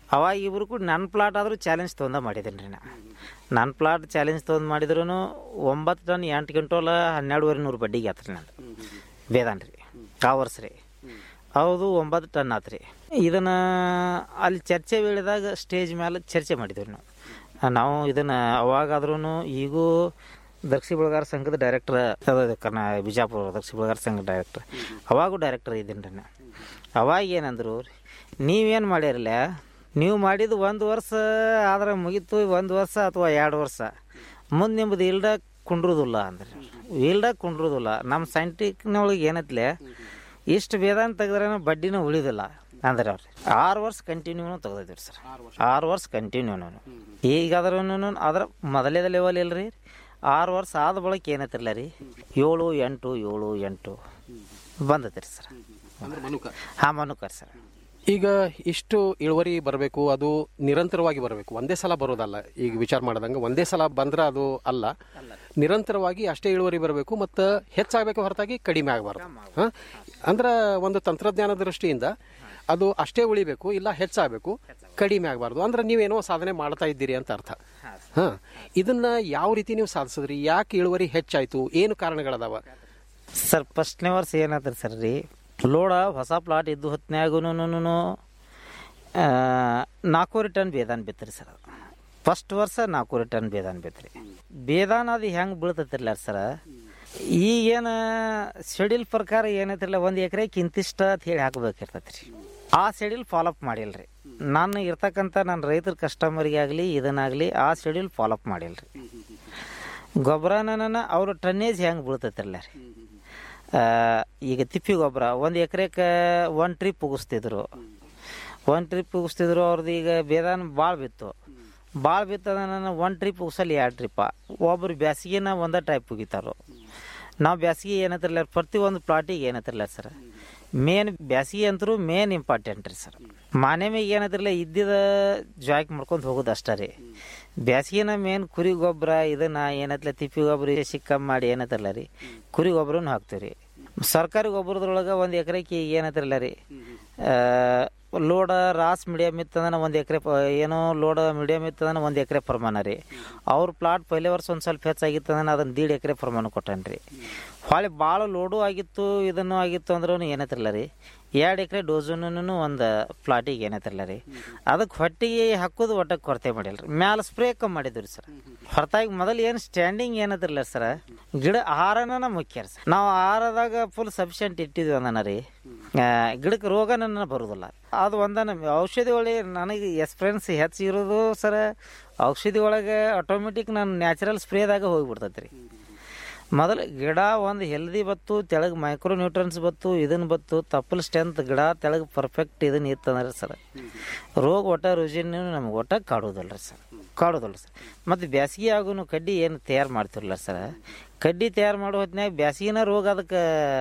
ಅವಾಗ ಇಬ್ರು ಕೂಡ ನನ್ನ ಪ್ಲಾಟ್ ಆದರೂ ಚಾಲೆಂಜ್ ತೊಗೊಂಡ ಮಾಡಿದ್ದೀನಿ ರೀ ನಾ ನನ್ನ ಪ್ಲಾಟ್ ಚಾಲೆಂಜ್ ತೊಗೊಂಡು ಮಾಡಿದ್ರು ಒಂಬತ್ತು ಟನ್ ಎಂಟು ಕ್ವಿಂಟೋಲ ಹನ್ನೆರಡುವರೆ ನೂರು ಬಡ್ಡಿಗೆ ಆತ್ರಿ ನಂದು ಬೇದಾನ್ ರೀ ಆ ವರ್ಷ ರೀ ಹೌದು ಒಂಬತ್ತು ಟನ್ ಆತು ರೀ ಇದನ್ನು ಅಲ್ಲಿ ಚರ್ಚೆ ವೇಳೆದಾಗ ಸ್ಟೇಜ್ ಮೇಲೆ ಚರ್ಚೆ ಮಾಡಿದ್ವಿ ನಾವು ನಾವು ಇದನ್ನು ಅವಾಗಾದ್ರೂ ಈಗೂ ದಕ್ಷಿ ಬೆಳಗಾರ ಸಂಘದ ಡೈರೆಕ್ಟರ್ ಕರ್ನಾ ಬಿಜಾಪುರ ದಕ್ಷಿ ಬೆಳಗಾರ ಸಂಘ ಡೈರೆಕ್ಟರ್ ಅವಾಗೂ ಡೈರೆಕ್ಟರ್ ಇದ್ದೀನಿ ರೀ ನಾ ಅವಾಗ ಏನಂದ್ರು ನೀವೇನು ಮಾಡಿರಲ್ಲ ನೀವು ಮಾಡಿದ್ದು ಒಂದು ವರ್ಷ ಆದ್ರೆ ಮುಗೀತು ಒಂದು ವರ್ಷ ಅಥವಾ ಎರಡು ವರ್ಷ ಮುಂದೆ ನಿಮ್ಮದು ಇಲ್ದ ಕುಂಡ್ರುದಿಲ್ಲ ಅಂದ್ರೆ ಇಲ್ದ ಕುಂಡ್ರುದಿಲ್ಲ ನಮ್ಮ ಸೈಂಟಿಕ್ನೊಳಗೆ ಏನತ್ಲೆ ಇಷ್ಟು ಬೇದಾನ್ ತೆಗೆದ್ರೆ ಬಡ್ಡಿನೂ ಉಳಿದಿಲ್ಲ ಅಂದ್ರೆ ಅವ್ರಿ ಆರು ವರ್ಷ ಕಂಟಿನ್ಯೂನು ತೆಗ್ದಿದ್ವಿ ಸರ್ ಆರು ವರ್ಷ ಕಂಟಿನ್ಯೂನು ಈಗ ಅದ್ರ ಅದ್ರ ಮೊದಲೇದ ಲೆವೆಲ್ ಇಲ್ರಿ ಆರು ವರ್ಷ ಆದ ಬಳಿಕ ಏನೈತಿರಲ್ಲ ರೀ ಏಳು ಎಂಟು ಏಳು ಎಂಟು ಬಂದೈತೆ ರೀ ಸರ್ ಹಾಂ ಮನುಕರ್ ಸರ್ ಈಗ ಇಷ್ಟು ಇಳುವರಿ ಬರಬೇಕು ಅದು ನಿರಂತರವಾಗಿ ಬರಬೇಕು ಒಂದೇ ಸಲ ಬರೋದಲ್ಲ ಈಗ ವಿಚಾರ ಮಾಡ್ದಂಗೆ ಒಂದೇ ಸಲ ಬಂದ್ರೆ ಅದು ಅಲ್ಲ ನಿರಂತರವಾಗಿ ಅಷ್ಟೇ ಇಳುವರಿ ಬರಬೇಕು ಮತ್ತು ಹೆಚ್ಚಾಗಬೇಕು ಹೊರತಾಗಿ ಕಡಿಮೆ ಆಗಬಾರ್ದು ಹಾಂ ಅಂದ್ರೆ ಒಂದು ತಂತ್ರಜ್ಞಾನ ದೃಷ್ಟಿಯಿಂದ ಅದು ಅಷ್ಟೇ ಉಳಿಬೇಕು ಇಲ್ಲ ಹೆಚ್ಚಾಗಬೇಕು ಕಡಿಮೆ ಆಗಬಾರ್ದು ಅಂದ್ರೆ ನೀವೇನೋ ಸಾಧನೆ ಮಾಡ್ತಾ ಇದ್ದೀರಿ ಅಂತ ಅರ್ಥ ಹಾಂ ಇದನ್ನ ಯಾವ ರೀತಿ ನೀವು ಸಾಧಿಸಿದ್ರಿ ಯಾಕೆ ಇಳುವರಿ ಹೆಚ್ಚಾಯ್ತು ಏನು ಕಾರಣಗಳದಾವ ಸರ್ ಫಸ್ಟ್ನೇ ವರ್ಷ ಏನಾದ್ರಿ ಸರ್ ರೀ ಲೋಡ ಹೊಸ ಪ್ಲಾಟ್ ಇದ್ದು ಹೊತ್ನ್ಯಾಗೂ ನಾಲ್ಕೂವರೆ ಟನ್ ಬೇದಾನ್ ಬಿತ್ತರಿ ಸರ್ ಫಸ್ಟ್ ವರ್ಷ ನಾಲ್ಕೂವರೆ ಟನ್ ಬೇದಾನ್ ಬಿತ್ತರಿ ಬೇದಾನ್ ಅದು ಹೆಂಗೆ ಬೀಳ್ತೈತಿರ್ಲ ಸರ್ ಈಗೇನು ಶೆಡ್ಯೂಲ್ ಪ್ರಕಾರ ಏನೈತಿರಲ್ಲ ಒಂದು ಎಕರೆಗೆ ಇಂತಿಷ್ಟ ಅಂತ ಹೇಳಿ ಹಾಕ್ಬೇಕಿರ್ತೈತಿ ರೀ ಆ ಶೆಡ್ಯೂಲ್ ಫಾಲೋಅಪ್ ಮಾಡಿಲ್ಲ ರೀ ನಾನು ಇರ್ತಕ್ಕಂಥ ನನ್ನ ರೈತರ ಕಸ್ಟಮರಿಗೆ ಆಗಲಿ ಇದನ್ನಾಗಲಿ ಆ ಶೆಡ್ಯೂಲ್ ಫಾಲೋಅಪ್ ಮಾಡಿಲ್ಲ ರೀ ಗೊಬ್ಬರನ ಅವ್ರ ಟನ್ನೇಜ್ ಹೆಂಗೆ ಬೀಳ್ತೈತಿರಲ್ಲ ರೀ ಆ, ಈಗ ತಿಪ್ಪಿ ಗೊಬ್ಬರ ಒಂದು ಎಕರೆಗೆ ಒನ್ ಟ್ರಿಪ್ ಉಗಿಸ್ತಿದ್ರು ಒನ್ ಟ್ರಿಪ್ ಉಗಿಸ್ತಿದ್ರು ಅವ್ರದ್ದು ಈಗ ಬೇದಾನ ಭಾಳ ಬಿತ್ತು ಭಾಳ ಬಿತ್ತದ ನಾನು ಒನ್ ಟ್ರಿಪ್ ಉಗಿಸಲಿ ಎರಡು ಟ್ರಿಪ್ಪ ಒಬ್ರು ಬ್ಯಾಸಿಗೆನ ಒಂದೇ ಟೈಪ್ ಉಗಿತಾರೋ ನಾವು ಬ್ಯಾಸಿಗೆ ಏನತ್ತಿರಲ್ಲ ಪ್ರತಿ ಒಂದು ಪ್ಲಾಟಿಗೆ ಏನತ್ತಿರಲ್ಲ ಸರ್ ಮೇನ್ ಬ್ಯಾಸಿಗೆ ಅಂತರೂ ಮೇನ್ ಇಂಪಾರ್ಟೆಂಟ್ ರೀ ಸರ್ ಮನೆ ಮೇಲೆ ಏನತ್ತಿರಲ್ಲ ಇದ್ದಿದ ಜಾಯ್ಕ್ ಮಾಡ್ಕೊಂಡು ಹೋಗೋದು ಅಷ್ಟೇ ರೀ ಬ್ಯಾಸಿಗೆನ ಮೇನ್ ಕುರಿ ಗೊಬ್ಬರ ಇದನ್ನ ಏನತ್ತಲ್ಲ ತಿಪ್ಪಿ ಗೊಬ್ಬರ ಸಿಕ್ಕ ಮಾಡಿ ಏನತ್ತಿರಲ್ಲ ರೀ ಕುರಿ ಗೊಬ್ಬರನು ಹಾಕ್ತೀವಿ ರೀ ಸರ್ಕಾರಿ ಗೊಬ್ಬರದೊಳಗೆ ಒಂದು ಎಕರೆಗೆ ಏನತ್ತಿರಲ್ಲ ರೀ ಲೋಡ ರಾಸ್ ಮೀಡಿಯಮ್ ಇತ್ತಂದ್ರೆ ಒಂದು ಎಕರೆ ಏನೋ ಲೋಡ ಮೀಡಿಯಮ್ ಇತ್ತಂದ್ರೆ ಒಂದು ಎಕರೆ ಪ್ರಮಾಣ ರೀ ಅವ್ರ ಪ್ಲಾಟ್ ಪೈಲೆ ವರ್ಷ ಒಂದು ಸ್ವಲ್ಪ ಹೆಚ್ಚಾಗಿತ್ತಂದ್ರೆ ಅದನ್ನು ದೀಡ್ ಎಕರೆ ಪ್ರಮಾಣ ಕೊಟ್ಟಾನ ರೀ ಹೊಳೆ ಭಾಳ ಲೋಡು ಆಗಿತ್ತು ಇದನ್ನು ಆಗಿತ್ತು ಅಂದ್ರೂ ಏನೈತಿರಲ್ಲ ರೀ ಎರಡು ಎಕರೆ ಡೋಸನ್ನು ಒಂದು ಪ್ಲಾಟಿಗೆ ಏನೈತಿರಲ್ಲ ರೀ ಅದಕ್ಕೆ ಹೊಟ್ಟಿಗೆ ಹಾಕೋದು ಒಟ್ಟಕ್ಕೆ ಕೊರತೆ ಮಾಡಿಲ್ಲ ರೀ ಮ್ಯಾಲೆ ಸ್ಪ್ರೇ ಕಮ್ಮಿ ಮಾಡಿದ್ವಿ ರೀ ಸರ್ ಹೊರತಾಗಿ ಮೊದಲು ಏನು ಸ್ಟ್ಯಾಂಡಿಂಗ್ ಏನತ್ತಿರಲ್ಲ ಸರ್ ಗಿಡ ಆಹಾರನ ಮುಖ್ಯ ರೀ ಸರ್ ನಾವು ಆಹಾರದಾಗ ಫುಲ್ ಸಫಿಷಿಯಂಟ್ ಇಟ್ಟಿದ್ವಿ ಅಂದನ ರೀ ಆ, ಗಿಡಕ್ಕೆ ರೋಗನ ಬರೋದಿಲ್ಲ ಅದು ಒಂದನ ಔಷಧಿ ಒಳಗೆ ನನಗೆ ಎಕ್ಸ್ಪೀರಿಯನ್ಸ್ ಹೆಚ್ಚು ಇರೋದು ಸರ ಔಷಧಿ ಒಳಗೆ ಆಟೋಮೆಟಿಕ್ ನಾನು ನ್ಯಾಚುರಲ್ ಸ್ಪ್ರೇದಾಗ ಹೋಗಿಬಿಡ್ತೈತೆ ರೀ ಮೊದಲು ಗಿಡ ಒಂದು ಹೆಲ್ದಿ ಬತ್ತು ತೆಳಗೆ ಮೈಕ್ರೋ ನ್ಯೂಟ್ರನ್ಸ್ ಬತ್ತು ಇದನ್ನು ಬತ್ತು ತಪ್ಪಲ್ ಸ್ಟ್ರೆಂತ್ ಗಿಡ ತೆಳಗೆ ಪರ್ಫೆಕ್ಟ್ ಇದನ್ನ ಇತ್ತಂದ್ರೆ ಸರ್ ರೋಗ ಒಟ್ಟ ರುಜಿನ ನಮ್ಗೆ ಒಟ್ಟ ಕಾಡೋದಲ್ಲ ರೀ ಸರ್ ಕಾಡೋದಲ್ಲ ಸರ್ ಮತ್ತು ಬ್ಯಾಸಿಗೆ ಆಗೂ ಕಡ್ಡಿ ಏನು ತಯಾರು ಮಾಡ್ತಿರಲ್ಲ ಸರ್ ಕಡ್ಡಿ ತಯಾರು ಮಾಡೋ ಹೊತ್ತಿನಾಗ ಬ್ಯಾಸಿಗೆನ ರೋಗ ಅದಕ್ಕೆ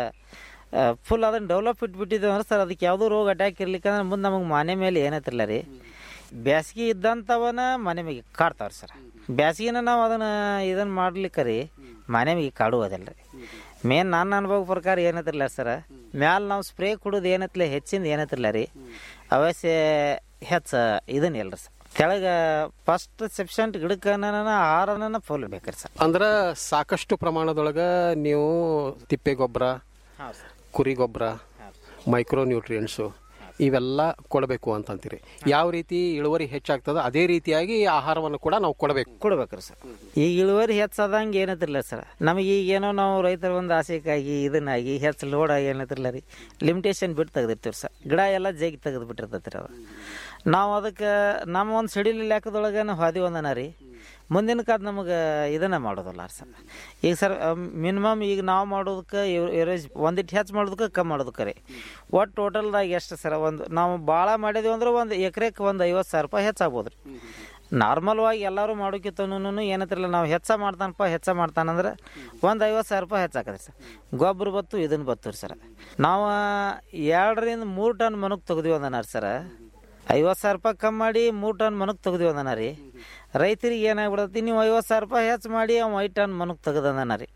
ಫುಲ್ ಅದನ್ನು ಡೆವಲಪ್ ಇಟ್ಬಿಟ್ಟಿದ್ದೇವೆ ಅಂದ್ರೆ ಸರ್ ಅದಕ್ಕೆ ಯಾವುದೋ ರೋಗ ಅಟ್ಯಾಕ್ ಇರ್ಲಿಕ್ಕೆ ಅಂದ್ರೆ ಮುಂದೆ ನಮಗೆ ಮನೆ ಮೇಲೆ ಏನೈತಿಲ್ಲ ರೀ ಬ್ಯಾಸಿಗೆ ಇದ್ದಂಥವನ ಮನೆ ಮೇಲೆ ಕಾಡ್ತಾವ್ರಿ ಸರ್ ಬ್ಯಾಸಿಗೆನ ನಾವು ಅದನ್ನು ಇದನ್ನು ಮಾಡ್ಲಿಕ್ಕೆ ರೀ ಮನೆ ಮೇಲೆ ಕಾಡುವುದಿಲ್ಲ ರೀ ಮೇನ್ ನನ್ನ ಅನುಭವ ಪ್ರಕಾರ ಏನೈತಿರಲ್ಲ ಸರ್ ಮ್ಯಾಲೆ ನಾವು ಸ್ಪ್ರೇ ಕೊಡೋದು ಏನೈತಿಲ್ಲ ಹೆಚ್ಚಿಂದ ಏನೈತಿರಲ್ಲ ರೀ ಅವಶ್ಯ ಹೆಚ್ಚು ಇದನ್ನ ಇಲ್ಲ ಸರ್ ಕೆಳಗೆ ಫಸ್ಟ್ ಸಫಿಷಿಯಂಟ್ ಗಿಡಕ್ಕೆ ಆಹಾರನ ಫುಲ್ ಬೇಕ್ರಿ ಸರ್ ಅಂದ್ರೆ ಸಾಕಷ್ಟು ಪ್ರಮಾಣದೊಳಗೆ ನೀವು ತಿಪ್ಪೆ ಗೊಬ್ಬರ ಕುರಿ ಗೊಬ್ಬರ ಮೈಕ್ರೋ ನ್ಯೂಟ್ರಿಯೆಂಟ್ಸು ಇವೆಲ್ಲ ಕೊಡಬೇಕು ಅಂತಂತೀರಿ ಯಾವ ರೀತಿ ಇಳುವರಿ ಹೆಚ್ಚಾಗ್ತದೆ ಅದೇ ರೀತಿಯಾಗಿ ಆಹಾರವನ್ನು ಕೂಡ ನಾವು ಕೊಡಬೇಕು ಕೊಡ್ಬೇಕ್ರಿ ಸರ್ ಈಗ ಇಳುವರಿ ಹೆಚ್ಚಾದಂಗೆ ಏನತ್ತಿರಲ್ಲ ಸರ್ ನಮಗೆ ಈಗೇನೋ ನಾವು ರೈತರ ಒಂದು ಆಸೆಗಾಗಿ ಇದನ್ನಾಗಿ ಹೆಚ್ಚು ಲೋಡ್ ಆಗಿ ಏನತ್ತಿರಲ್ಲ ರೀ ಲಿಮಿಟೇಷನ್ ಬಿಟ್ಟು ತೆಗೆದಿರ್ತೀವಿ ಸರ್ ಗಿಡ ಎಲ್ಲ ಜಗಿ ತೆಗೆದು ಬಿಟ್ಟಿರ್ತೈತಿ ರೀ ಅದು ನಾವು ಅದಕ್ಕೆ ನಮ್ಮ ಒಂದು ಶೆಡ್ಯೂಲ್ ಲೆಕ್ಕದೊಳಗೆ ನಾವು ಹಾದಿ ಒಂದನ ರೀ ಮುಂದಿನ ಕಾದ ನಮಗೆ ಇದನ್ನ ಮಾಡೋದಲ್ಲ ಸರ್ ಈಗ ಸರ್ ಮಿನಿಮಮ್ ಈಗ ನಾವು ಮಾಡೋದಕ್ಕೆ ಎವರೇಜ್ ಒಂದಿಟ್ಟು ಹೆಚ್ಚು ಮಾಡೋದಕ್ಕೆ ಕಮ್ಮಿ ಮಾಡೋದಕ್ಕೆ ರೀ ಒಟ್ಟು ಟೋಟಲ್ದಾಗ ಎಷ್ಟು ಸರ್ ಒಂದು ನಾವು ಭಾಳ ಮಾಡಿದ್ವಿ ಅಂದ್ರೆ ಒಂದು ಎಕರೆಗೆ ಒಂದು ಐವತ್ತು ಸಾವಿರ ರೂಪಾಯಿ ಹೆಚ್ಚಾಗ್ಬೋದು ರೀ ನಾರ್ಮಲ್ವಾಗಿ ಎಲ್ಲರೂ ಮಾಡೋಕ್ಕಿಂತನೂ ಏನತ್ತಿರಲ್ಲ ನಾವು ಹೆಚ್ಚ ಮಾಡ್ತಾನಪ್ಪ ಹೆಚ್ಚ ಮಾಡ್ತಾನಂದ್ರೆ ಒಂದು ಐವತ್ತು ಸಾವಿರ ರೂಪಾಯಿ ಹೆಚ್ಚಾಕದ್ರಿ ಸರ್ ಗೊಬ್ಬರ ಬತ್ತು ಇದನ್ನು ಬತ್ತು ರೀ ಸರ್ ನಾವು ಎರಡರಿಂದ ಮೂರು ಟನ್ ಮನಕ್ಕೆ ತೆಗ್ದಿವಿ ಅಂದನಾರ ಸರ್ ಐವತ್ತು ಸಾವಿರ ರೂಪಾಯಿ ಕಮ್ಮಿ ಮಾಡಿ ಮೂರು ಟನ್ ಮನಕ್ಕೆ ತೆಗ್ದಿವಿ ಅಂದನ ರೀ ರೈತರಿಗೆ ಏನಾಗ್ಬಿಡತ್ತಿ ನೀವು ಐವತ್ತು ಸಾವಿರ ರೂಪಾಯಿ ಹೆಚ್ಚು ಮಾಡಿ ಅವ ಐದು ಟನ್ ಮನಕ್ಕೆ ತೆಗ್ದಂದನ ರೀ